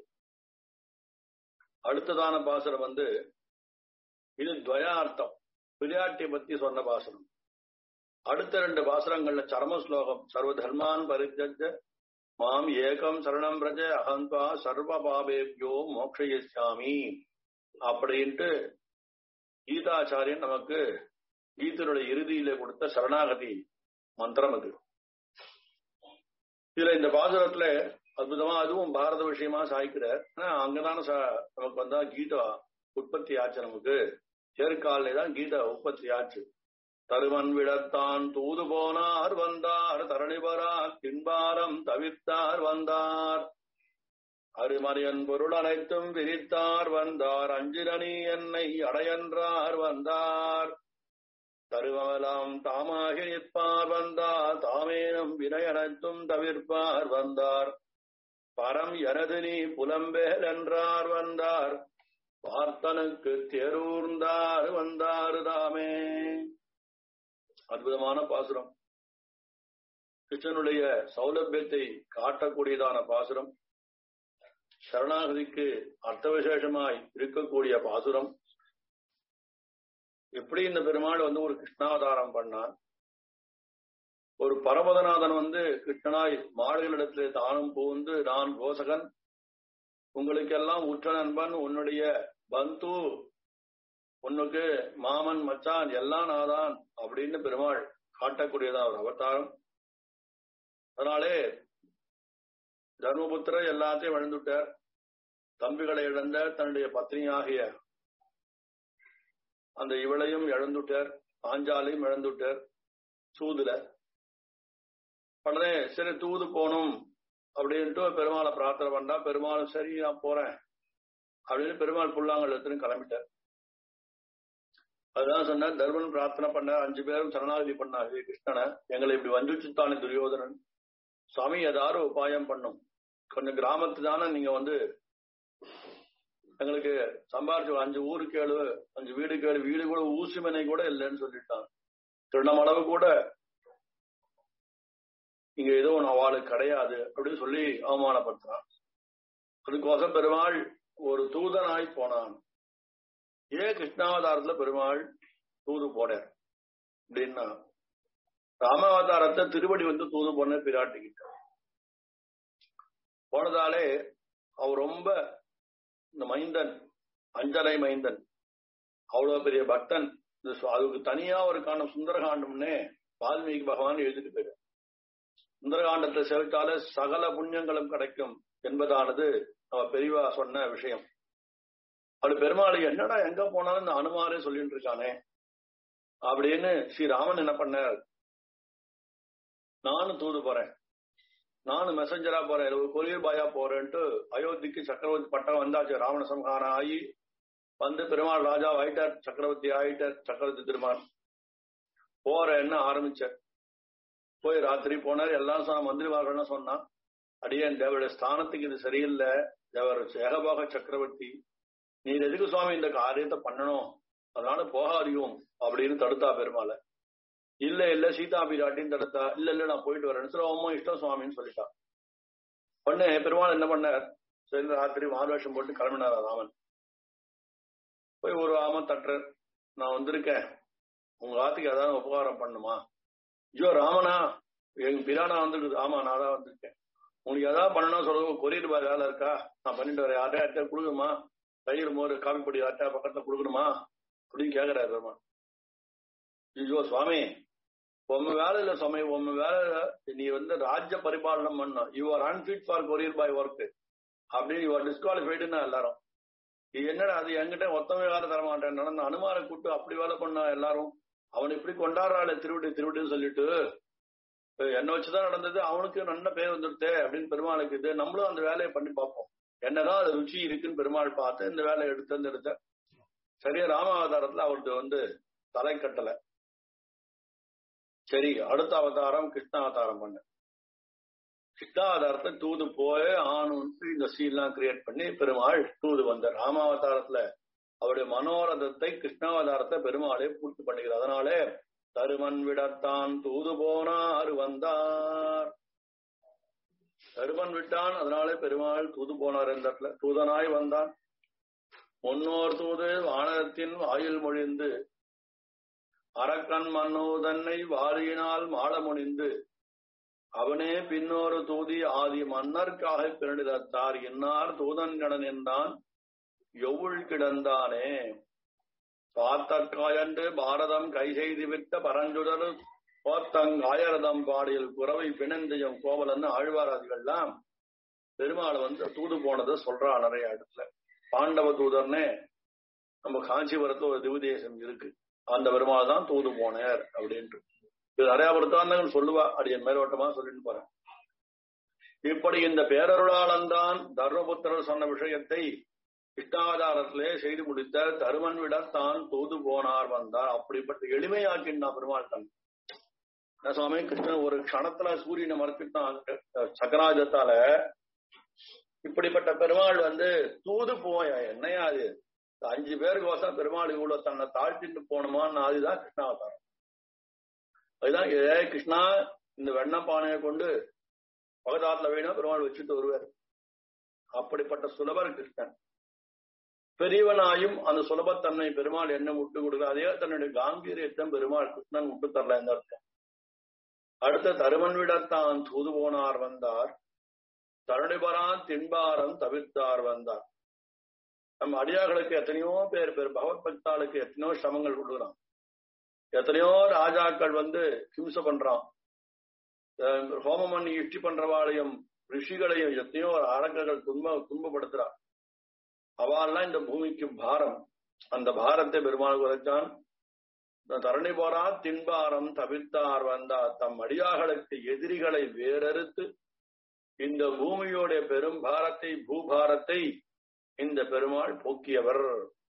அடுத்ததான பாசுரம் வந்து இது துவயார்த்தம் பிள்ளையாட்டியை பத்தி சொன்ன பாசுரம் அடுத்த ரெண்டு பாசுரங்கள்ல சரம ஸ்லோகம் சர்வ தர்மான் பரித்தஜ மாம் ஏகம் சரணம் பிரஜ அகந்தா சர்வ பாபேபியோ மோக்ஷயிச்சாமி அப்படின்ட்டு கீதாச்சாரியன் நமக்கு கீதனுடைய இறுதியில கொடுத்த சரணாகதி மந்திரம் அது இதுல இந்த பாசுரத்துல அற்புதமா அதுவும் பாரத விஷயமா சாய்க்கிறார் ஆனா அங்கதான நமக்கு வந்தா கீதா உற்பத்தி ஆச்சு நமக்கு சேர்க்காலே தான் கீதா உற்பத்தி ஆச்சு தருவன் விடத்தான் தூது போனார் வந்தார் தரணிபரா தின்பாரம் தவிர்த்தார் வந்தார் அருமறையன் பொருள் அனைத்தும் விரித்தார் வந்தார் அஞ்சிரணி என்னை அடையன்றார் வந்தார் தருவலாம் தாமாக நிற்பார் வந்தார் தாமேனும் வினை அனைத்தும் தவிர்ப்பார் வந்தார் பரம் எனது நீ புலம்பேல் என்றார் வந்தார் பார்த்தனுக்கு தேரூர்ந்தார் வந்தார் தாமே அற்புதமான பாசுரம் கிருஷ்ணனுடைய சௌலபியத்தை காட்டக்கூடியதான பாசுரம் சரணாகதிக்கு அர்த்த விசேஷமாய் இருக்கக்கூடிய பாசுரம் எப்படி இந்த பெருமாள் வந்து ஒரு கிருஷ்ணாவதாரம் பண்ணார் ஒரு பரமதநாதன் வந்து கிருஷ்ணனாய் மாடுகளிடத்திலே தானும் புகுந்து நான் கோசகன் உங்களுக்கெல்லாம் உற்ற நண்பன் உன்னுடைய பந்து உன்னுக்கு மாமன் மச்சான் எல்லாம் நாதான் அப்படின்னு பெருமாள் காட்டக்கூடியதா ஒரு அவதாரம் அதனாலே தர்மபுத்திரர் எல்லாத்தையும் இழந்துட்டார் தம்பிகளை இழந்த தன்னுடைய பத்னியாகிய அந்த இவளையும் இழந்துட்டார் ஆஞ்சாலையும் இழந்துட்டார் சூதுல உடனே சரி தூது போகணும் அப்படின்ட்டு பெருமாளை பிரார்த்தனை பண்ணா பெருமாளும் சரி நான் போறேன் அப்படின்னு பெருமாள் புல்லாங்கல் எடுத்துன்னு கிளம்பிட்டார் அதுதான் சொன்னார் தர்மன் பிரார்த்தனை பண்ண அஞ்சு பேரும் சரணாகதி பண்ணாரு கிருஷ்ணனை எங்களை இப்படி வந்துச்சுத்தானே துரியோதனன் சுவாமி ஏதாவது உபாயம் பண்ணும் கொஞ்சம் கிராமத்து தானே நீங்க வந்து எங்களுக்கு சம்பாரிச்சு அஞ்சு ஊரு கேளு அஞ்சு வீடு கேளு வீடு கூட ஊசி மனை கூட இல்லைன்னு சொல்லிட்டான் திருணமளவு கூட இங்க ஏதோ ஒன்று அவளுக்கு கிடையாது அப்படின்னு சொல்லி அவமானப்படுத்துறான் அதுக்கோசம் பெருமாள் ஒரு தூதனாய் போனான் ஏன் கிருஷ்ணாவதாரத்துல பெருமாள் தூது போனார் அப்படின்னா ராமாவதாரத்தை திருவடி வந்து தூது போன பிராட்டிக்கிட்ட போனதாலே அவர் ரொம்ப இந்த மைந்தன் அஞ்சலை மைந்தன் அவ்வளவு பெரிய பக்தன் இந்த சு- அதுக்கு தனியா ஒரு காண்டம் சுந்தரகாண்டம்னே வால்மீகி பகவான் எழுதிட்டு போயிரு சுந்தரகாண்டத்தை செவித்தாலே சகல புண்ணியங்களும் கிடைக்கும் என்பதானது நம்ம பெரியவா சொன்ன விஷயம் அப்படி பெருமாள் என்னடா எங்க போனாலும் இந்த அனுமாரே சொல்லிட்டு இருக்கானே அப்படின்னு ஸ்ரீராமன் என்ன பண்ணார் நானும் தூது போறேன் நானும் மெசஞ்சரா போறேன் ஒரு கொரியர் பாயா போறேன்ட்டு அயோத்திக்கு சக்கரவர்த்தி பட்டம் வந்தாச்சு ராவண சம்ஹாரம் ஆகி வந்து பெருமாள் ராஜா ஆயிட்டார் சக்கரவர்த்தி ஆயிட்டார் சக்கரவர்த்தி திருமால் போறேன்னு ஆரம்பிச்சார் போய் ராத்திரி போனார் எல்லாம் சொன்ன மந்திரிமார்கள்லாம் சொன்னான் அடியேன் தேவருடைய ஸ்தானத்துக்கு இது சரியில்லை தேவர் ஏகபாக சக்கரவர்த்தி நீர் எதுக்கு சுவாமி இந்த காரியத்தை பண்ணணும் அதனால போகாதியும் அப்படின்னு தடுத்தா பெருமாளை இல்ல இல்ல சீதா பிராட்டின்னு தடுத்தா இல்ல இல்ல நான் போயிட்டு வரேன் சரி அம்மா இஷ்டம் சுவாமின்னு சொல்லிட்டா உடனே பெருமாள் என்ன பண்ணார் சரி ராத்திரி மார்வேஷம் போட்டு கிளம்பினார் ராமன் போய் ஒரு ஆம தட்டுறார் நான் வந்திருக்கேன் உங்க ஆத்துக்கு ஏதாவது உபகாரம் பண்ணுமா ஐயோ ராமனா எங்க பிரானா வந்திருக்குது ஆமா நான் தான் வந்திருக்கேன் உனக்கு ஏதாவது பண்ணணும் சொல்லுங்க கொரியர் பாய் வேலை இருக்கா நான் பண்ணிட்டு வரேன் யார்ட்டா யார்ட்டா கொடுக்கணுமா தயிர் மோர் காபி பொடி யார்ட்டா பக்கத்துல கொடுக்கணுமா அப்படின்னு கேக்குறாரு பெருமாள் ஐயோ சுவாமி உம்ம வேலை இல்ல சுவாமி உம்ம வேலை நீ வந்து ராஜ்ய பரிபாலனம் பண்ணணும் you are unfit for courier boy work அப்படின்னு யூ ஆர் டிஸ்குவாலிஃபைடுன்னா எல்லாரும் இது என்னடா அது என்கிட்ட ஒத்தமே வேலை தர மாட்டேன் நடந்த அனுமாரை கூட்டு அப்படி வேலை பண்ணா எல்லாரும் அவன் இப்படி கொண்டாடுறாள் திருவிடி திருவிடின்னு சொல்லிட்டு அஹ் என்னை வச்சுதான் நடந்தது அவனுக்கு நல்ல பேர் வந்துடுதே அப்படின்னு பெருமாளுக்கு இது நம்மளும் அந்த வேலையை பண்ணி பார்ப்போம் என்னதான் அது ருச்சி இருக்குன்னு பெருமாள் பார்த்து இந்த வேலையை எடுத்து எடுத்த சரியா ராமாவதாரத்துல அவருக்கு வந்து தலை கட்டல சரி அடுத்த அவதாரம் கிருஷ்ண அவதாரம் பண்ண கிருஷ்ணாவதாரத்தை தூது போய் ஆணுன்ட்டு இந்த சீன்லாம் கிரியேட் பண்ணி பெருமாள் தூது வந்தார் ராமாவதாரத்துல அவருடைய மனோரதத்தை கிருஷ்ணாவதாரத்தை பெருமாளே பூர்த்தி பண்ணுகிறார் அதனாலே தருமன் விடத்தான் தூது போனார் வந்தார் தருமன் விட்டான் அதனாலே பெருமாள் தூது போனார் இந்த இடத்துல தூதனாய் வந்தான் முன்னோர் தூது வானகத்தின் வாயில் மொழிந்து அரக்கன் மன்னோ தன்னை வாரியினால் மாள முனிந்து அவனே பின்னொரு தூதி ஆதி மன்னர்க்காக பிறனிடத்தார் இன்னார் தூதன் கடன் என்றான் எவுள் கிடந்தானே பார்த்தற்காயன்று பாரதம் கை செய்து விட்ட பரஞ்சுடர் போத்தங்காயரதம் பாடியில் குறவை பிணந்தயம் கோவலன்னு ஆழ்வாராதிகள்லாம் பெருமாள் வந்து தூது போனதை சொல்றா நிறைய இடத்துல பாண்டவ தூதர்னே நம்ம காஞ்சிபுரத்துல ஒரு திவுதேசம் இருக்கு அந்த பெருமாள் தான் தூது போனார் அப்படின்ட்டு இது நிறைய விருத்தாந்தங்கள் சொல்லுவா அடியன் மேலோட்டமா சொல்லிட்டு போறேன் இப்படி இந்த பேரருளாளன்தான் தர்மபுத்திரர் சொன்ன விஷயத்தை கிருஷ்ணாவதாரத்திலே செய்து முடித்த தருமன் விட தான் தூது போனார் வந்தார் அப்படிப்பட்ட எளிமையாக்கினா பெருமாள் தன் என்ன சுவாமி கிருஷ்ணன் ஒரு க்ஷணத்துல சூரியனை மறைச்சிட்டான் சக்கராஜத்தால இப்படிப்பட்ட பெருமாள் வந்து தூது போய என்னையா அது அஞ்சு பேருக்கு கோசம் பெருமாள் இவ்வளவு தன்னை தாழ்த்திட்டு போனோமான்னு அதுதான் கிருஷ்ணாவதாரம் அதுதான் ஏ கிருஷ்ணா இந்த வெண்ணப்பானையை கொண்டு பகதாத்துல வேணும் பெருமாள் வச்சுட்டு வருவார் அப்படிப்பட்ட சுலபர் கிருஷ்ணன் பெரியவனாயும் அந்த சுலபத்தன்மை பெருமாள் என்ன விட்டு கொடுக்க அதே தன்னுடைய காம்பீரியத்தம் பெருமாள் கிருஷ்ணன் விட்டு தரல இந்த அர்த்தம் அடுத்த தருமன் விடத்தான் தூது போனார் வந்தார் தருணிபரான் தின்பாரம் தவிர்த்தார் வந்தார் நம்ம அடியார்களுக்கு எத்தனையோ பேர் பேர் பகவத் பக்தாளுக்கு எத்தனையோ சிரமங்கள் கொடுக்குறான் எத்தனையோ ராஜாக்கள் வந்து ஹிம்சை பண்றான் ஹோமம் பண்ணி இஷ்டி பண்றவாளையும் ரிஷிகளையும் எத்தனையோ அரக்கர்கள் துன்ப துன்பப்படுத்துறான் அவெல்லாம் இந்த பூமிக்கு பாரம் அந்த பாரத்தை பெருமாள் குறைச்சான் தரணி போரா தின்பாரம் தவிர்த்தார் வந்தார் தம் அடியார்களுக்கு எதிரிகளை வேறறுத்து இந்த பூமியோடைய பெரும் பாரத்தை பூபாரத்தை இந்த பெருமாள் போக்கியவர்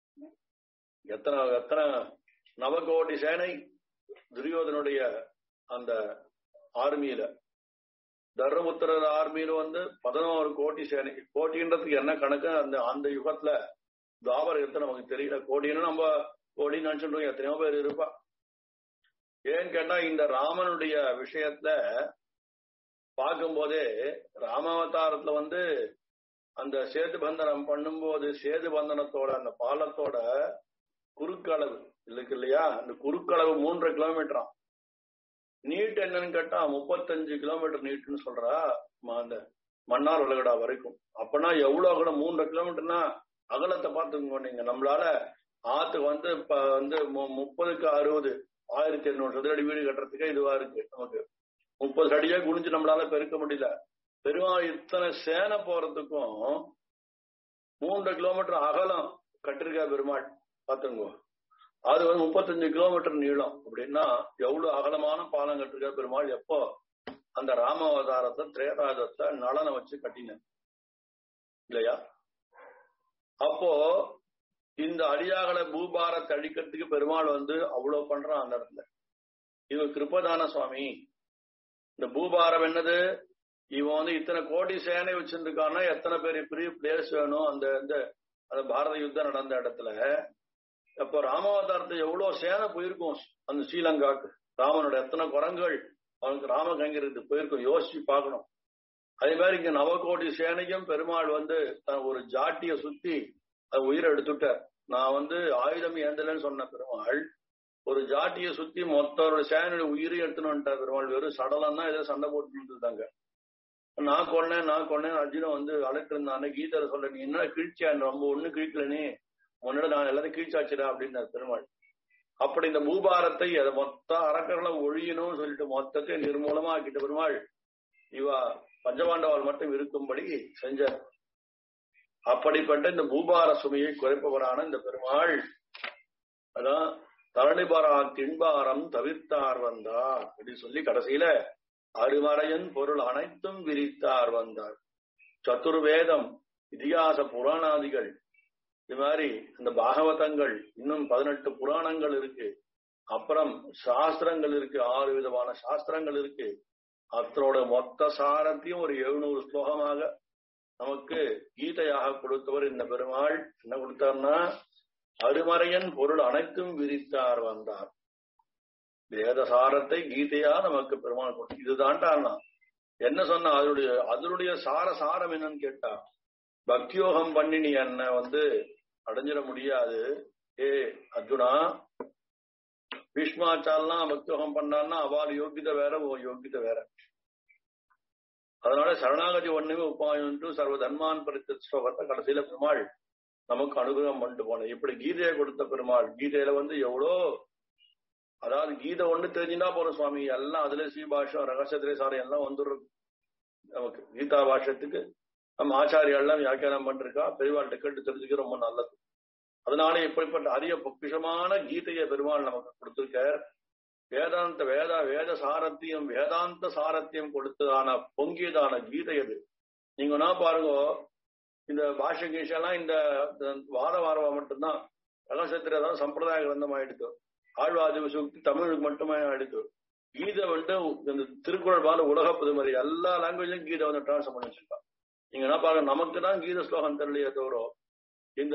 எத்தனை எத்தனை நவகோடி சேனை துரியோதனுடைய அந்த ஆர்மியில தர்மபுத்திரர் ஆர்மியில வந்து பதினோரு கோடி சேனை கோட்டின்றதுக்கு என்ன கணக்கு அந்த அந்த யுகத்துல தாபரகத்தை நமக்கு தெரியல கோடின்னு நம்ம கோடின்னு நினைச்சுட்டு எத்தனையோ பேர் இருப்பா ஏன்னு கேட்டா இந்த ராமனுடைய விஷயத்துல பார்க்கும் போதே ராமாவதாரத்துல வந்து அந்த சேது பந்தனம் பண்ணும்போது சேது பந்தனத்தோட அந்த பாலத்தோட குறுக்களவு இருக்கு இல்லையா அந்த குறுக்களவு மூன்றரை கிலோமீட்டராம் நீட் என்னன்னு கேட்டா முப்பத்தஞ்சு கிலோமீட்டர் நீட்டுன்னு சொல்றா அந்த மன்னார் உலகடா வரைக்கும் அப்பனா எவ்வளவு கூட மூன்றரை கிலோமீட்டர்னா அகலத்தை பார்த்துக்கோங்க நீங்க நம்மளால ஆத்துக்கு வந்து இப்ப வந்து முப்பதுக்கு அறுபது ஆயிரத்தி எண்ணூறு சதுர அடி வீடு கட்டுறதுக்கே இதுவா இருக்கு நமக்கு முப்பது அடியே குனிஞ்சு நம்மளால பெருக்க முடியல பெருமாள் இத்தனை சேனை போறதுக்கும் மூன்று கிலோமீட்டர் அகலம் கட்டிருக்கா பெருமாள் பாத்துங்க அது வந்து முப்பத்தஞ்சு கிலோமீட்டர் நீளம் அப்படின்னா எவ்வளவு அகலமான பாலம் கட்டிருக்கா பெருமாள் எப்போ அந்த ராமாவதாரத்தை திரேதாயுதத்தை நலனை வச்சு கட்டின இல்லையா அப்போ இந்த அடியாகல பூபாரத்தை அழிக்கிறதுக்கு பெருமாள் வந்து அவ்வளவு பண்றான் அந்த இடத்துல இது கிருப்பதான சுவாமி இந்த பூபாரம் என்னது இவன் வந்து இத்தனை கோடி சேனை வச்சிருக்கான்னா எத்தனை பேர் பெரிய பிளேஸ் வேணும் அந்த இந்த அந்த பாரத யுத்தம் நடந்த இடத்துல அப்போ ராமாவதாரத்தை எவ்வளவு சேனை போயிருக்கும் அந்த ஸ்ரீலங்காக்கு ராமனோட எத்தனை குரங்குகள் அவனுக்கு ராமகங்கிறது போயிருக்கும் யோசிச்சு பார்க்கணும் அதே மாதிரி இங்க நவகோடி சேனையும் பெருமாள் வந்து ஒரு ஜாட்டிய சுத்தி அது உயிரை எடுத்துட்டார் நான் வந்து ஆயுதம் ஏந்தலன்னு சொன்ன பெருமாள் ஒரு ஜாட்டிய சுத்தி மொத்தோட சேனையோட உயிரை எடுத்துன்னு வந்துட்டார் பெருமாள் வெறும் சடலம் தான் ஏதோ சண்டை போட்டு இருந்தாங்க நான் கொன்னேன் நான் கொன்னேன் அர்ஜுனன் வந்து அழைட்டு இருந்தானே கீதரை சொல்ல நீ என்ன கிழிச்சியா ரொம்ப ஒண்ணு கிழிக்கல நீ முன்னாடி நான் எல்லாத்தையும் கிழிச்சாச்சுடா அப்படின்னார் பெருமாள் அப்படி இந்த பூபாரத்தை அதை மொத்த அரக்கர்களை ஒழியணும்னு சொல்லிட்டு மொத்தத்தை நிர்மூலமா ஆக்கிட்ட பெருமாள் இவா பஞ்சபாண்டவால் மட்டும் இருக்கும்படி செஞ்சார் அப்படிப்பட்ட இந்த பூபார சுமையை குறைப்பவரான இந்த பெருமாள் அதான் தரணிபரா திண்பாரம் தவிர்த்தார் வந்தார் அப்படின்னு சொல்லி கடைசியில அருமறையன் பொருள் அனைத்தும் விரித்தார் வந்தார் சதுர்வேதம் இதிகாச புராணாதிகள் இது மாதிரி இந்த பாகவதங்கள் இன்னும் பதினெட்டு புராணங்கள் இருக்கு அப்புறம் சாஸ்திரங்கள் இருக்கு ஆறு விதமான சாஸ்திரங்கள் இருக்கு அத்தனோட மொத்த சாரத்தையும் ஒரு எழுநூறு ஸ்லோகமாக நமக்கு கீதையாக கொடுத்தவர் இந்த பெருமாள் என்ன கொடுத்தார்னா அருமறையன் பொருள் அனைத்தும் விரித்தார் வந்தார் வேதசாரத்தை கீதையா நமக்கு பெருமாள் கொடுத்து இதுதான்டா என்ன சொன்ன அதனுடைய அதனுடைய சார சாரம் என்னன்னு கேட்டா பக்தியோகம் பண்ணி நீ என்ன வந்து அடைஞ்சிட முடியாது ஏ அர்ஜுனா பீஷ்மாச்சாலாம் பக்தியோகம் பண்ணான்னா அவள் யோகிதை வேற ஓ யோகிதை வேற அதனால சரணாகதி ஒண்ணுமே உபாயம் சர்வ தன்மான் பரித்த ஸ்லோகத்தை கடைசியில பெருமாள் நமக்கு அனுகிரகம் பண்ணிட்டு போனேன் இப்படி கீதையை கொடுத்த பெருமாள் கீதையில வந்து எவ்வளோ அதாவது கீதை ஒண்ணு தெரிஞ்சுட்டா போறோம் சுவாமி எல்லாம் அதுல ஸ்ரீபாஷம் ரகசியத்திலே சாரம் எல்லாம் வந்துடுறது நமக்கு கீதா பாஷத்துக்கு நம்ம ஆச்சாரியெல்லாம் வியாக்கியானம் பண்ணிருக்கா பெரியவாள்கிட்ட கேட்டு தெரிஞ்சுக்க ரொம்ப நல்லது அதனால இப்படிப்பட்ட அரிய பொக்கிஷமான கீதையை பெருமாள் நமக்கு கொடுத்திருக்கார் வேதாந்த வேத வேத சாரத்தியம் வேதாந்த சாரத்தியம் கொடுத்ததான பொங்கியதான கீதை அது நீங்க என்ன பாருங்க இந்த பாஷ கீஷெல்லாம் இந்த வார வாரவா மட்டும்தான் ரகசியத்திலே தான் சம்பிரதாய கிரந்தம் ஆயிடுச்சு ஆழ்வாதி சுக்தி தமிழுக்கு மட்டுமே ஆயிடுச்சு கீதை வந்து இந்த திருக்குறள் பால உலக புதுமதி எல்லா லாங்குவேஜ்லயும் கீதை வந்து டிரான்ஸ்ஃபர் பண்ணி வச்சிருக்கான் நீங்க என்ன பாருங்க நமக்கு தான் கீத ஸ்லோகம் தெரியலையே தவிர இந்த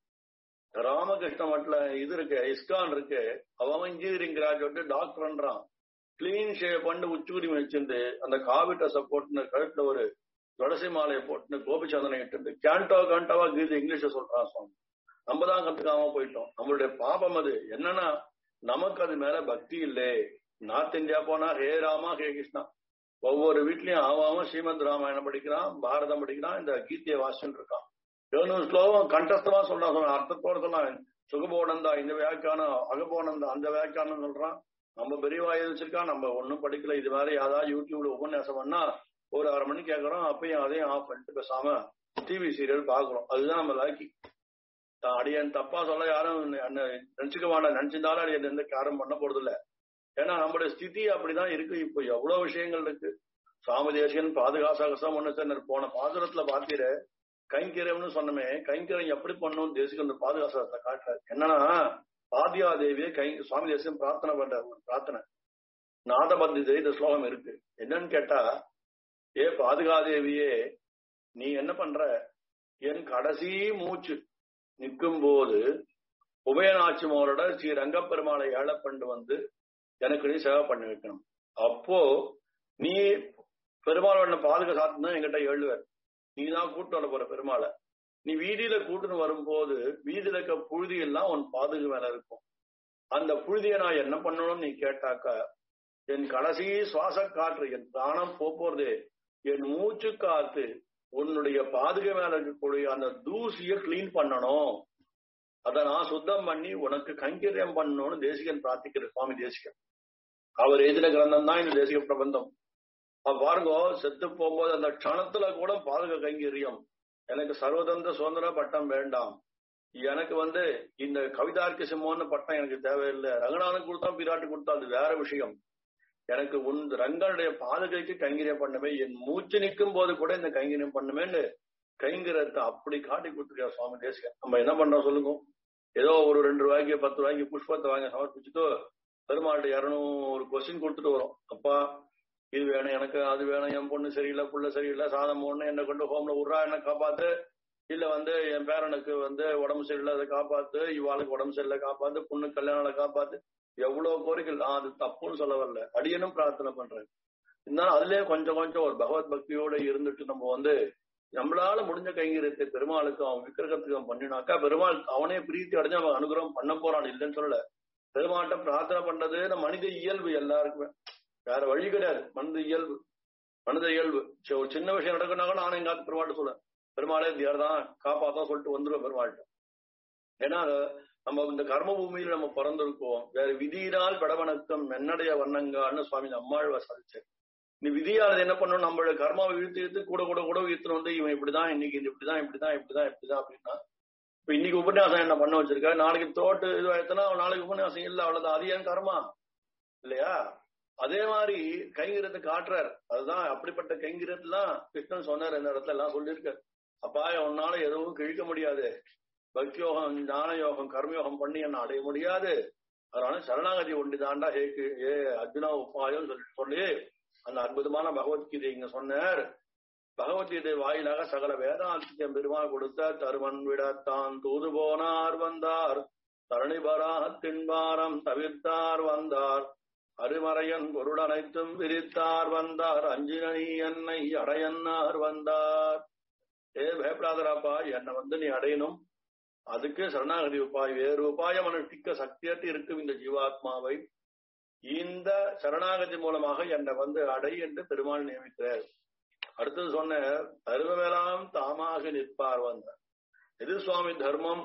ராமகிருஷ்ண மட்டில் இது இருக்கு இஸ்கான் இருக்கு அவன் இன்ஜினியரிங் கிராஜுவேட் டாக்டர்ன்றான் கிளீன் ஷேவ் பண்ணி உச்சூரி வச்சிருந்து அந்த காவிட்ட போட்டுன்னு கழுத்துல ஒரு துளசி மாலையை போட்டுன்னு கோபிச்சந்தனை இட்டு கேண்டோ கேண்டோவா கீதை இங்கிலீஷ்ல சொல்றான் சுவாமி நம்ம தான் கத்துக்காம போயிட்டோம் நம்மளுடைய பாபம் அது என்னன்னா நமக்கு அது மேல பக்தி இல்லை நார்த் இந்தியா போனா ஹே ராமா ஹே கிருஷ்ணா ஒவ்வொரு வீட்லயும் ஆவாம ஸ்ரீமத் ராமாயணம் படிக்கிறான் பாரதம் படிக்கிறான் இந்த கீதையை வாசிச்சுட்டு இருக்கான் எழுநூறு ஸ்லோகம் கண்டஸ்தமா சொல்றான் சொல்றான் அர்த்தத்தோட சொன்னான் சுகபோனந்தா இந்த வியாக்கியானம் அகபோனந்தா அந்த வியாக்கியானம் சொல்றான் நம்ம பெரியவா வச்சிருக்கான் நம்ம ஒன்னும் படிக்கல இது மாதிரி யாராவது யூடியூப்ல உபன்யாசம் பண்ணா ஒரு அரை மணி கேட்கறோம் அப்பயும் அதையும் ஆஃப் பண்ணிட்டு பேசாம டிவி சீரியல் பாக்குறோம் அதுதான் நம்ம லாக்கி அடியன் தப்பா சொல்ல யாரும் நினைச்சுக்க மாட்டேன் நினைச்சிருந்தாலும் அடியன் எந்த காரம் பண்ண போறது இல்ல ஏன்னா நம்மளுடைய ஸ்திதி அப்படிதான் இருக்கு இப்போ எவ்வளவு விஷயங்கள் இருக்கு சுவாமி தேசியன் பாதுகாசகசம் ஒண்ணு சார் போன பாசுரத்துல பாத்தீர கைங்கரியம்னு சொன்னமே கைங்கரியம் எப்படி பண்ணும் தேசிக அந்த பாதுகாசகத்தை காட்டுறாரு என்னன்னா பாதியா தேவியை கை சுவாமி தேசியம் பிரார்த்தனை பண்ற ஒரு பிரார்த்தனை நாதபத்தி இந்த ஸ்லோகம் இருக்கு என்னன்னு கேட்டா ஏ பாதுகாதேவியே நீ என்ன பண்ற என் கடைசி மூச்சு நிற்கும் போது உபயநாச்சிமாரோட ஸ்ரீ ரங்கப்பெருமாளை ஏழப்பண்டு வந்து எனக்கு நீ சேவை பண்ணி வைக்கணும் அப்போ நீ பெருமாள் உன்னை பாதுகா சாத்தினா என்கிட்ட எழுவர் நீ தான் கூட்டு வர போற பெருமாளை நீ வீதியில கூட்டுன்னு வரும்போது வீதியில இருக்க புழுதி எல்லாம் உன் பாதுகு மேல இருக்கும் அந்த புழுதியை நான் என்ன பண்ணணும்னு நீ கேட்டாக்கா என் கடைசி சுவாச காற்று என் பிராணம் போறதே என் மூச்சு காத்து உன்னுடைய பாதுகை மேல இருக்கக்கூடிய அந்த தூசிய கிளீன் பண்ணணும் அதை நான் சுத்தம் பண்ணி உனக்கு கைங்கரியம் பண்ணணும்னு தேசிகன் பிரார்த்திக்கிற சுவாமி தேசிகன் அவர் எழுதின கிரந்தம் தான் இந்த தேசிக பிரபந்தம் அப்ப பாருங்க செத்து போகும்போது அந்த க்ஷணத்துல கூட பாதுகா கைங்கரியம் எனக்கு சர்வதந்திர சுதந்திர பட்டம் வேண்டாம் எனக்கு வந்து இந்த கவிதார்க்க சிம்மோன்னு பட்டம் எனக்கு தேவையில்லை ரங்கநாதன் கொடுத்தா பிராட்டி கொடுத்தா அது வேற விஷயம் எனக்கு உன் ரங்களுடைய பாதுகைக்கு கைங்கரியம் பண்ணுமே என் மூச்சு நிற்கும் போது கூட இந்த கைங்கரியம் பண்ணுமேன்னு கைங்கரத்தை அப்படி காட்டி கொடுத்துருக்கா சுவாமி தேசிகன் நம்ம என்ன பண்றோம் சொல்லுங்க ஏதோ ஒரு ரெண்டு ரூபாய்க்கு பத்து ரூபாய்க்கு புஷ்பத்தை வாங்கி சமர்ப்பிச்சுட்டு பெருமாள்கிட்ட இரநூறு கொஸ்டின் கொடுத்துட்டு வரும் அப்பா இது வேணும் எனக்கு அது வேணும் என் பொண்ணு சரியில்லை புள்ள சரியில்லை சாதம் போடணும் என்ன கொண்டு ஹோம்ல விட்றா என்ன காப்பாத்து இல்ல வந்து என் பேரனுக்கு வந்து உடம்பு சரியில்லை அதை காப்பாத்து இவாளுக்கு உடம்பு சரியில்லை காப்பாத்து பொண்ணு கல்யாணம் காப்பாத்து எவ்வளவு கோரிக்கை அது தப்புன்னு சொல்ல வரல அடியனும் பிரார்த்தனை பண்றேன் இருந்தாலும் அதுலயே கொஞ்சம் கொஞ்சம் ஒரு பகவத் பக்தியோட இருந்துட்டு நம்ம வந்து நம்மளால முடிஞ்ச கைங்கரியத்தை பெருமாளுக்கு அவன் விக்கிரகத்துக்கு அவன் பண்ணினாக்கா பெருமாள் அவனே பிரீத்தி அடைஞ்சு அவன் அனுகிரகம் பண்ண போறான் இல்லைன்னு சொல்லல பெருமாள்கிட்ட பிரார்த்தனை பண்றது நம்ம மனித இயல்பு எல்லாருக்குமே வேற வழி கிடையாது மனித இயல்பு மனித இயல்பு சரி, ஒரு சின்ன விஷயம் நடக்குனாக்க நானும் எங்க பெருமாள்கிட்ட சொல்லுவேன் பெருமாளே தான் காப்பாத்தான் சொல்லிட்டு வந்துடும் பெருமாள்கிட்ட ஏன்னா நம்ம இந்த கர்ம பூமியில நம்ம பிறந்திருக்கோம் வேற விதியினால் படவணக்கம் மென்னடைய வண்ணங்கான்னு சுவாமி அம்மாழ்வா சாதிச்சார் நீ விதியானது என்ன பண்ணணும் நம்மளோட கர்மாவை இழுத்து இழுத்து கூட கூட கூட இழுத்துன்னு வந்து இவன் இப்படிதான் இன்னைக்கு இது இப்படிதான் இப்படிதான் இப்படிதான் இப்படிதான் அப்படின்னா இப்ப இன்னைக்கு உபன்யாசம் என்ன பண்ண வச்சிருக்க நாளைக்கு தோட்டு இது ஆயிடுச்சுன்னா நாளைக்கு உபன்யாசம் இல்ல அவ்வளவுதான் அது ஏன் கர்மா இல்லையா அதே மாதிரி கைங்கிரத்தை காட்டுறார் அதுதான் அப்படிப்பட்ட கைங்கிரத்துலாம் கிருஷ்ணன் சொன்னார் இந்த இடத்துல எல்லாம் சொல்லியிருக்காரு அப்பா உன்னால எதுவும் கிழிக்க முடியாது பக்தி யோகம் ஞான யோகம் கர்மயோகம் பண்ணி என்ன அடைய முடியாது அதனால சரணாகதி ஒண்டிதாண்டா ஹே கி- ஏ அர்ஜுனா உபாயம் சொல்லி சொல்லி அந்த அற்புதமான பகவத்கீதை இங்க சொன்னார் பகவத்கீதை வாயிலாக சகல வேதாந்தியம் பெருமாள் கொடுத்த தருவன் விடத்தான் தூது போனார் வந்தார் தரணிபராக தின்பாரம் தவிர்த்தார் வந்தார் அருமறையன் பொருள் அனைத்தும் விரித்தார் வந்தார் அஞ்சினி என்னை அடையன்னார் வந்தார் ஏ பயப்படாதராப்பா என்னை வந்து நீ அடையணும் அதுக்கு சரணாகதி உபாய் வேறு உபாயம் அனுஷ்டிக்க சக்தியற்று இருக்கும் இந்த ஜீவாத்மாவை இந்த சரணாகதி மூலமாக என்னை வந்து அடை என்று பெருமாள் நியமிக்கிறார் அடுத்தது சொன்ன தருவமெல்லாம் தாமாக நிற்பார் வந்த எது சுவாமி தர்மம்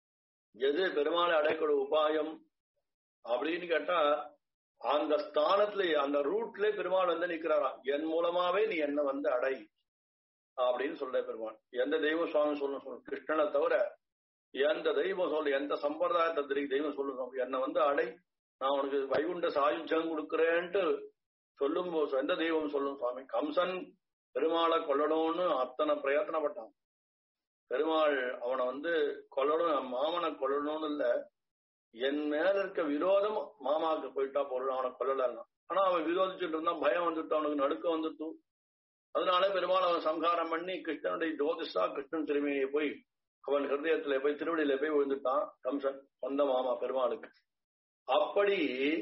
எது பெருமாளை அடைக்கிற உபாயம் அப்படின்னு கேட்டா அந்த ஸ்தானத்துல அந்த ரூட்ல பெருமாள் வந்து நிக்கிறாராம் என் மூலமாவே நீ என்ன வந்து அடை அப்படின்னு சொல்ற பெருமாள் எந்த தெய்வம் சுவாமி சொல்லணும் சொல்லு கிருஷ்ணனை தவிர எந்த தெய்வம் சொல்லு எந்த சம்பிரதாயத்தை தெரி- தெய்வம் சொல்லணும் என்னை வந்து அடை நான் உனக்கு வைகுண்ட சாயுஜம் கொடுக்கிறேன்ட்டு சொல்லும் போது எந்த தெய்வம் சொல்லும் சுவாமி கம்சன் பெருமாளை கொல்லணும்னு அத்தனை பிரயத்தனப்பட்டான் பெருமாள் அவனை வந்து கொல்லணும் மாமனை கொல்லணும்னு இல்ல என் மேல இருக்க விரோதம் மாமாவுக்கு போயிட்டா போறோம் அவனை கொல்லலாம் ஆனா அவன் விரோதிச்சுட்டு இருந்தான் பயம் வந்துட்டு அவனுக்கு நடுக்க வந்துட்டு அதனால பெருமாள் அவன் சம்ஹாரம் பண்ணி கிருஷ்ணனுடைய ஜோதிஷா கிருஷ்ணன் திருமணியை போய் அவன் ஹிருதயத்துல போய் திருவடியில போய் விழுந்துட்டான் கம்சன் சொந்த மாமா பெருமாளுக்கு அப்படி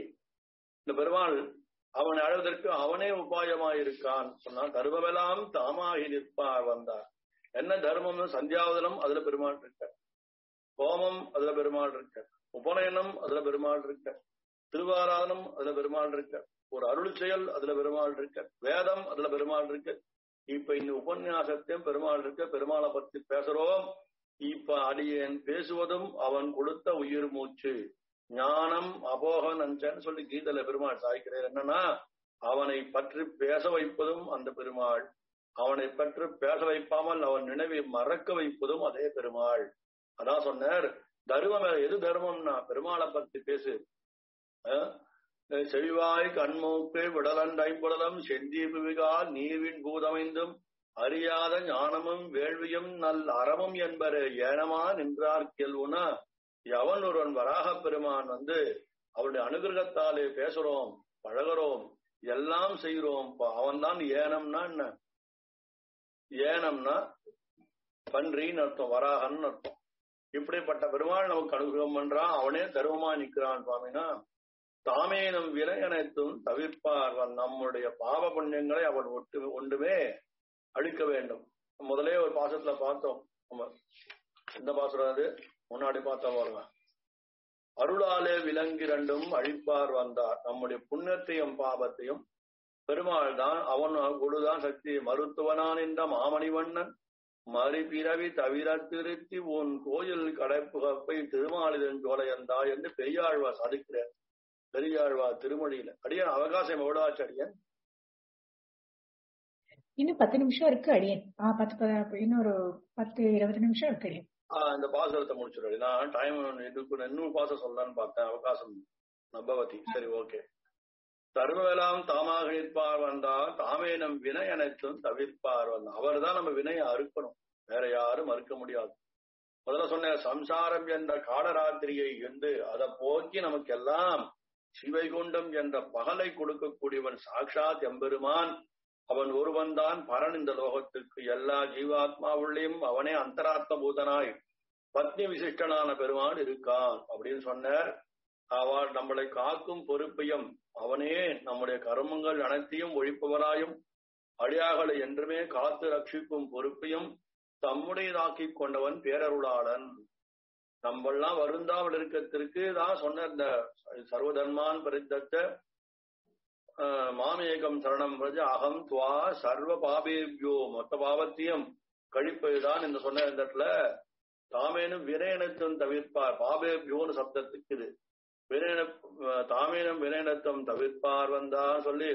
இந்த பெருமாள் அவன் அழுவதற்கு அவனே உபாயமாயிருக்கான் சொன்னான் தர்மமெல்லாம் தாமாகி நிற்பார் வந்தார் என்ன தர்மம்னு சந்தியாவதனம் அதுல பெருமாள் இருக்க ஹோமம் அதுல பெருமாள் இருக்க உபநயனம் அதுல பெருமாள் இருக்க திருவாராதனம் அதுல பெருமாள் இருக்க ஒரு அருள் செயல் அதுல பெருமாள் இருக்க வேதம் அதுல பெருமாள் இருக்கு இப்ப இந்த உபன்யாசத்தையும் பெருமாள் இருக்க பெருமாளை பத்தி பேசுறோம் இப்ப அடியேன் பேசுவதும் அவன் கொடுத்த உயிர் மூச்சு ஞானம் அபோக நஞ்சன்னு சொல்லி கீதையில பெருமாள் சாய்க்கிறார் என்னன்னா அவனை பற்றி பேச வைப்பதும் அந்த பெருமாள் அவனை பற்றி பேச வைப்பாமல் அவன் நினைவை மறக்க வைப்பதும் அதே பெருமாள் அதான் சொன்னார் தர்மம் எது தர்மம்னா பெருமாளை பத்தி பேசு அஹ், செவிவாய் கண்மூக்கு விடலன் ஐம்புடலம் செந்தீபு விகால் நீர்வின் பூதமைந்தும் அறியாத ஞானமும் வேள்வியும் நல் அறமும் என்பரு ஏனமா நின்றார் கேள்வுனா எவன் ஒருவன் வராக பெருமான் வந்து அவருடைய அனுகிரகத்தாலே பேசுறோம் பழகுறோம் எல்லாம் செய்கிறோம் அவன் தான் ஏனம்னா என்ன ஏனம்னா பன்றின்னு அர்த்தம் வராகன்னு அர்த்தம் இப்படிப்பட்ட பெருமாள் நமக்கு அனுகிரகம் பண்றான் அவனே தர்மமா நிக்கிறான் சுவாமினா தாமேனும் வினையனைத்தும் தவிர்ப்பார் நம்முடைய பாவ புண்ணியங்களை அவன் ஒட்டு ஒன்றுமே அழிக்க வேண்டும் முதலே ஒரு பாசத்துல பார்த்தோம் நம்ம எந்த பாசுரம் அது முன்னாடி பார்த்தா பாருங்க அருளாலே விலங்கிரண்டும் அழிப்பார் வந்தார் நம்முடைய புண்ணியத்தையும் பாவத்தையும் பெருமாள் தான் அவன் கொடுதான் சக்தி மருத்துவனான் என்ற மாமணிவண்ணன் மறுபிறவி தவிர திருத்தி உன் கோயில் கடைப்புகப்பை திருமாலிதன் சோலையந்தா என்று பெரியாழ்வா சாதிக்கிறார் பெரியாழ்வா திருமொழியில அடியன் அவகாசம் எவ்வளவு ஆச்சு அடியன் இன்னும் பத்து நிமிஷம் இருக்கு அடியன் ஆ பத்து ப- இன்னும் ஒரு பத்து இருபது நிமிஷம் இருக்கு அடியன் ஆஹ் இந்த பாசுரத்தை முடிச்சிடுறேன் நான் டைம் இதுக்கு இன்னொரு பாசம் சொல்லலான்னு பார்த்தேன் அவகாசம் நபவதி சரி ஓகே சர்வெல்லாம் தாமாக நிற்பார் வந்தால் தாமே நம் வினை அனைத்தும் தவிர்ப்பார் வந்தார் அவர் தான் நம்ம வினையை அறுக்கணும் வேற யாரும் மறுக்க முடியாது முதல்ல சொன்ன சம்சாரம் என்ற காடராத்திரியை என்று அதை போக்கி நமக்கு எல்லாம் சிவைகுண்டம் என்ற பகலை கொடுக்கக்கூடியவன் சாக்ஷாத் எம்பெருமான் அவன் ஒருவன் தான் பரன் இந்த லோகத்துக்கு எல்லா ஜீவாத்மாவுள்ளையும் அவனே அந்தராத்ம பூதனாய் பத்னி விசிஷ்டனான பெருமான் இருக்கான் அப்படின்னு சொன்னார் அவள் நம்மளை காக்கும் பொறுப்பையும் அவனே நம்முடைய கர்மங்கள் அனைத்தையும் ஒழிப்பவராயும் அடியாகளை என்றுமே காத்து ரட்சிக்கும் பொறுப்பையும் தம்முடையதாக்கிக் கொண்டவன் பேரருளாளன் நம்மெல்லாம் வருந்தாமல் இருக்கிறதுக்கு தான் சொன்ன இந்த சர்வதர்மான் பரித்தத்த ஆஹ், மாமேகம் சரணம் பிரஜ அகம் துவா சர்வ பாபேபியோ மொத்த பாவத்தையும் கழிப்பதுதான் இந்த சொன்ன இந்த இடத்துல தாமேனும் வினயனத்தும் தவிர்ப்பார் பாபேபியோன்னு சப்தத்துக்கு இது வினயன தாமேனும் வினயனத்தும் தவிர்ப்பார் வந்தா சொல்லி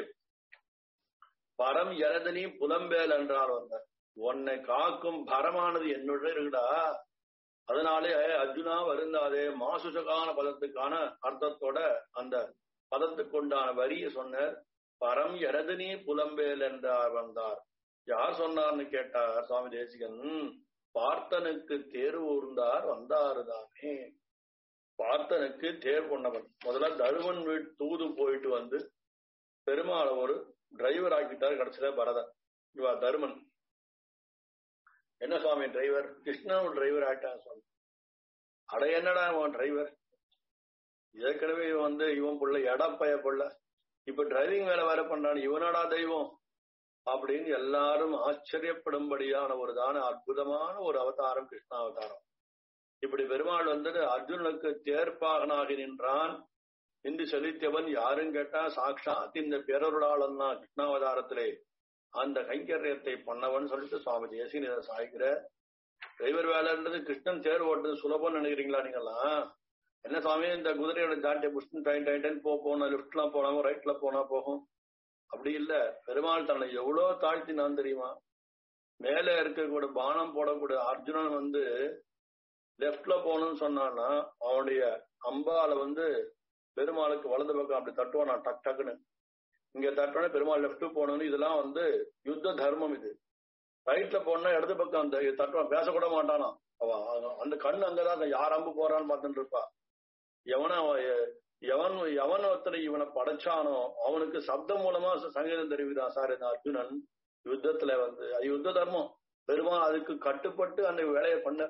பரம் எரதனி புலம்பேல் என்றார் வந்தார் உன்னை காக்கும் பரமானது என்னுடைய இருக்குடா அதனாலே அர்ஜுனா வருந்தாதே மாசுசகான பதத்துக்கான அர்த்தத்தோட அந்த பதத்துக்கு உண்டான வரிய சொன்னார் பரம் எரதனி புலம்பேல் என்றார் வந்தார் யார் சொன்னார்னு கேட்டார் சுவாமி தேசிகன் பார்த்தனுக்கு தேர் ஊர்ந்தார் வந்தாருதானே பார்த்தனுக்கு தேர் கொண்டவன் முதல்ல தருமன் வீட்டு தூது போயிட்டு வந்து பெருமாளை ஒரு டிரைவர் ஆக்கிட்டார் கடைசியில பரதன் இவா தருமன் என்ன சுவாமி டிரைவர் கிருஷ்ணன் ஒரு டிரைவர் ஆயிட்டான் சுவாமி அட என்னடா அவன் டிரைவர் ஏற்கனவே இவன் வந்து இவன் புள்ள எடப்பைய புள்ள இப்ப டிரைவிங் வேலை வேற பண்றான் இவனடா தெய்வம் அப்படின்னு எல்லாரும் ஆச்சரியப்படும்படியான ஒரு தான அற்புதமான ஒரு அவதாரம் கிருஷ்ண அவதாரம் இப்படி பெருமாள் வந்து அர்ஜுனனுக்கு தேர்ப்பாகனாகி நின்றான் என்று செலுத்தியவன் யாரும் கேட்டா சாட்சாத் இந்த பேரருளாளன் தான் கிருஷ்ணாவதாரத்திலே அந்த கைங்கரியத்தை பண்ணவன் சொல்லிட்டு சுவாமி தேசிகன் இதை சாய்க்கிற டிரைவர் வேலைன்றது கிருஷ்ணன் தேர் ஓட்டுறது சுலபம் நினைக்கிறீங்களா நீங்கெல்லாம் என்ன சுவாமி இந்த குதிரையோட தாட்டி புஷ்டன் டைன் டைன் போ போனா லெப்ட்ல போனா ரைட்ல போனா போகும் அப்படி இல்ல பெருமாள் தன்னை எவ்வளவு தாழ்த்தினான் தெரியுமா மேல இருக்கக்கூடிய பானம் போடக்கூடிய அர்ஜுனன் வந்து லெப்ட்ல போகணும்னு சொன்னான்னா அவனுடைய அம்பால வந்து பெருமாளுக்கு வலது பக்கம் அப்படி தட்டுவானா டக் டக்குன்னு இங்க தட்டோட பெருமாள் லெப்ட் போகணும்னு இதெல்லாம் வந்து யுத்த தர்மம் இது ரைட்ல போனா இடது பக்கம் அந்த தட்டுவான் பேசக்கூட மாட்டானா அவன் அந்த கண்ணு அங்கதான் யார் அம்பு போறான்னு பார்த்துட்டு இருப்பா எவன எவன் எவன் ஒருத்தனை இவனை படைச்சானோ அவனுக்கு சப்தம் மூலமா சங்கீதம் தெரிவிதான் சார் இந்த அர்ஜுனன் யுத்தத்துல வந்து அது யுத்த தர்மம் பெருமாள் அதுக்கு கட்டுப்பட்டு அந்த வேலையை பண்ண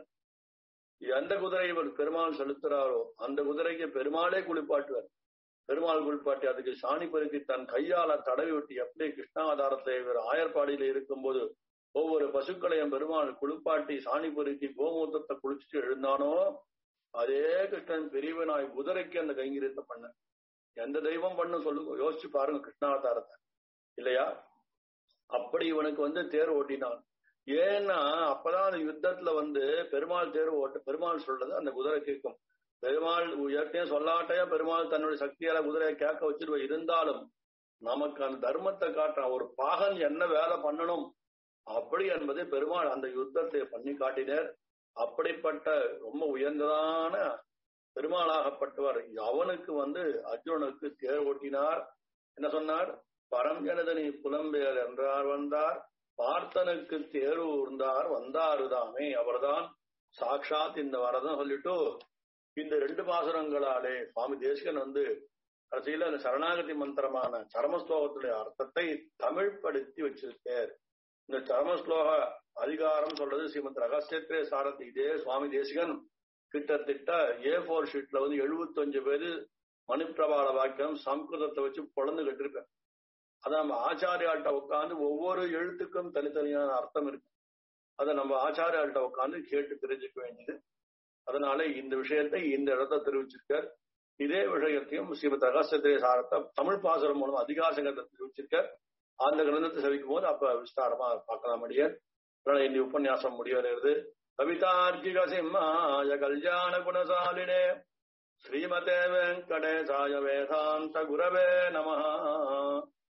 எந்த குதிரை இவர் பெருமாள் செலுத்துறாரோ அந்த குதிரைக்கு பெருமாளே குளிப்பாட்டுவார் பெருமாள் குளிப்பாட்டி அதுக்கு சாணி பெருக்கி தன் கையால தடவி விட்டு எப்படி கிருஷ்ணாவதாரத்தை இவர் ஆயர்பாடியில இருக்கும்போது ஒவ்வொரு பசுக்களையும் பெருமாள் குளிப்பாட்டி சாணி பெருக்கி கோமூத்தத்தை குளிச்சுட்டு எழுந்தானோ அதே கிருஷ்ணன் பெரியவனாய் குதிரைக்கு அந்த கைங்கரியத்தை பண்ண எந்த தெய்வம் பண்ண சொல்லுங்க யோசிச்சு பாருங்க கிருஷ்ணாவதாரத்தை இல்லையா அப்படி இவனுக்கு வந்து தேர் ஓட்டினான் ஏன்னா அப்பதான் அந்த யுத்தத்துல வந்து பெருமாள் தேர் ஓட்ட பெருமாள் சொல்றது அந்த குதிரை கேட்கும் பெருமாள் ஏற்கனவே சொல்லாட்டையா பெருமாள் தன்னுடைய சக்தியால குதிரையை கேட்க வச்சிருவ இருந்தாலும் நமக்கு அந்த தர்மத்தை காட்டுற ஒரு பாகன் என்ன வேலை பண்ணணும் அப்படி என்பதை பெருமாள் அந்த யுத்தத்தை பண்ணி காட்டினர் அப்படிப்பட்ட ரொம்ப உயர்ந்ததான பெருமாளாகப்பட்டவர் அவனுக்கு வந்து அர்ஜுனனுக்கு தேர் ஓட்டினார் என்ன சொன்னார் பரம் ஜனதனி புலம்பெயர் என்றார் வந்தார் பார்த்தனுக்கு தேர் ஊர்ந்தார் வந்தாருதாமே அவர்தான் சாட்சாத் இந்த வரதான் சொல்லிட்டு இந்த ரெண்டு பாசுரங்களாலே சுவாமி தேசிகன் வந்து கடைசியில அந்த சரணாகதி மந்திரமான சரமஸ்லோகத்துடைய அர்த்தத்தை தமிழ்படுத்தி வச்சிருக்கார் இந்த சரமஸ்லோக அதிகாரம் சொல்றது ஸ்ரீமத் ரகசியத்திரே சாரதி இதே சுவாமி தேசிகன் கிட்டத்தட்ட ஏ போர் ஷீட்ல வந்து எழுபத்தஞ்சு பேரு மணிப்பிரபால வாக்கியம் சம்ஸ்கிருதத்தை வச்சு பொழந்து கட்டிருப்பேன் அதான் நம்ம ஆச்சாரியாட்ட உட்காந்து ஒவ்வொரு எழுத்துக்கும் தனித்தனியான அர்த்தம் இருக்கு அதை நம்ம ஆச்சாரியாட்ட உட்காந்து கேட்டு தெரிஞ்சுக்க வேண்டியது அதனால இந்த விஷயத்தை இந்த இடத்த தெரிவிச்சிருக்கார் இதே விஷயத்தையும் ஸ்ரீமத் ரகசியத்திரை சாரத்தை தமிழ் பாசுரம் மூலம் அதிகாசங்கத்தை தெரிவிச்சிருக்கார் அந்த கிரந்தத்தை செவிக்கும் போது அப்ப விஸ்தாரமா பார்க்கலாம் முடியாது அதனால இந்த உபன்யாசம் முடிவடைகிறது கவிதார்க்கிக சிம்மாய கல்யாண குணசாலினே ஸ்ரீமதே வெங்கடேசாய வேதாந்த குரவே நமஹ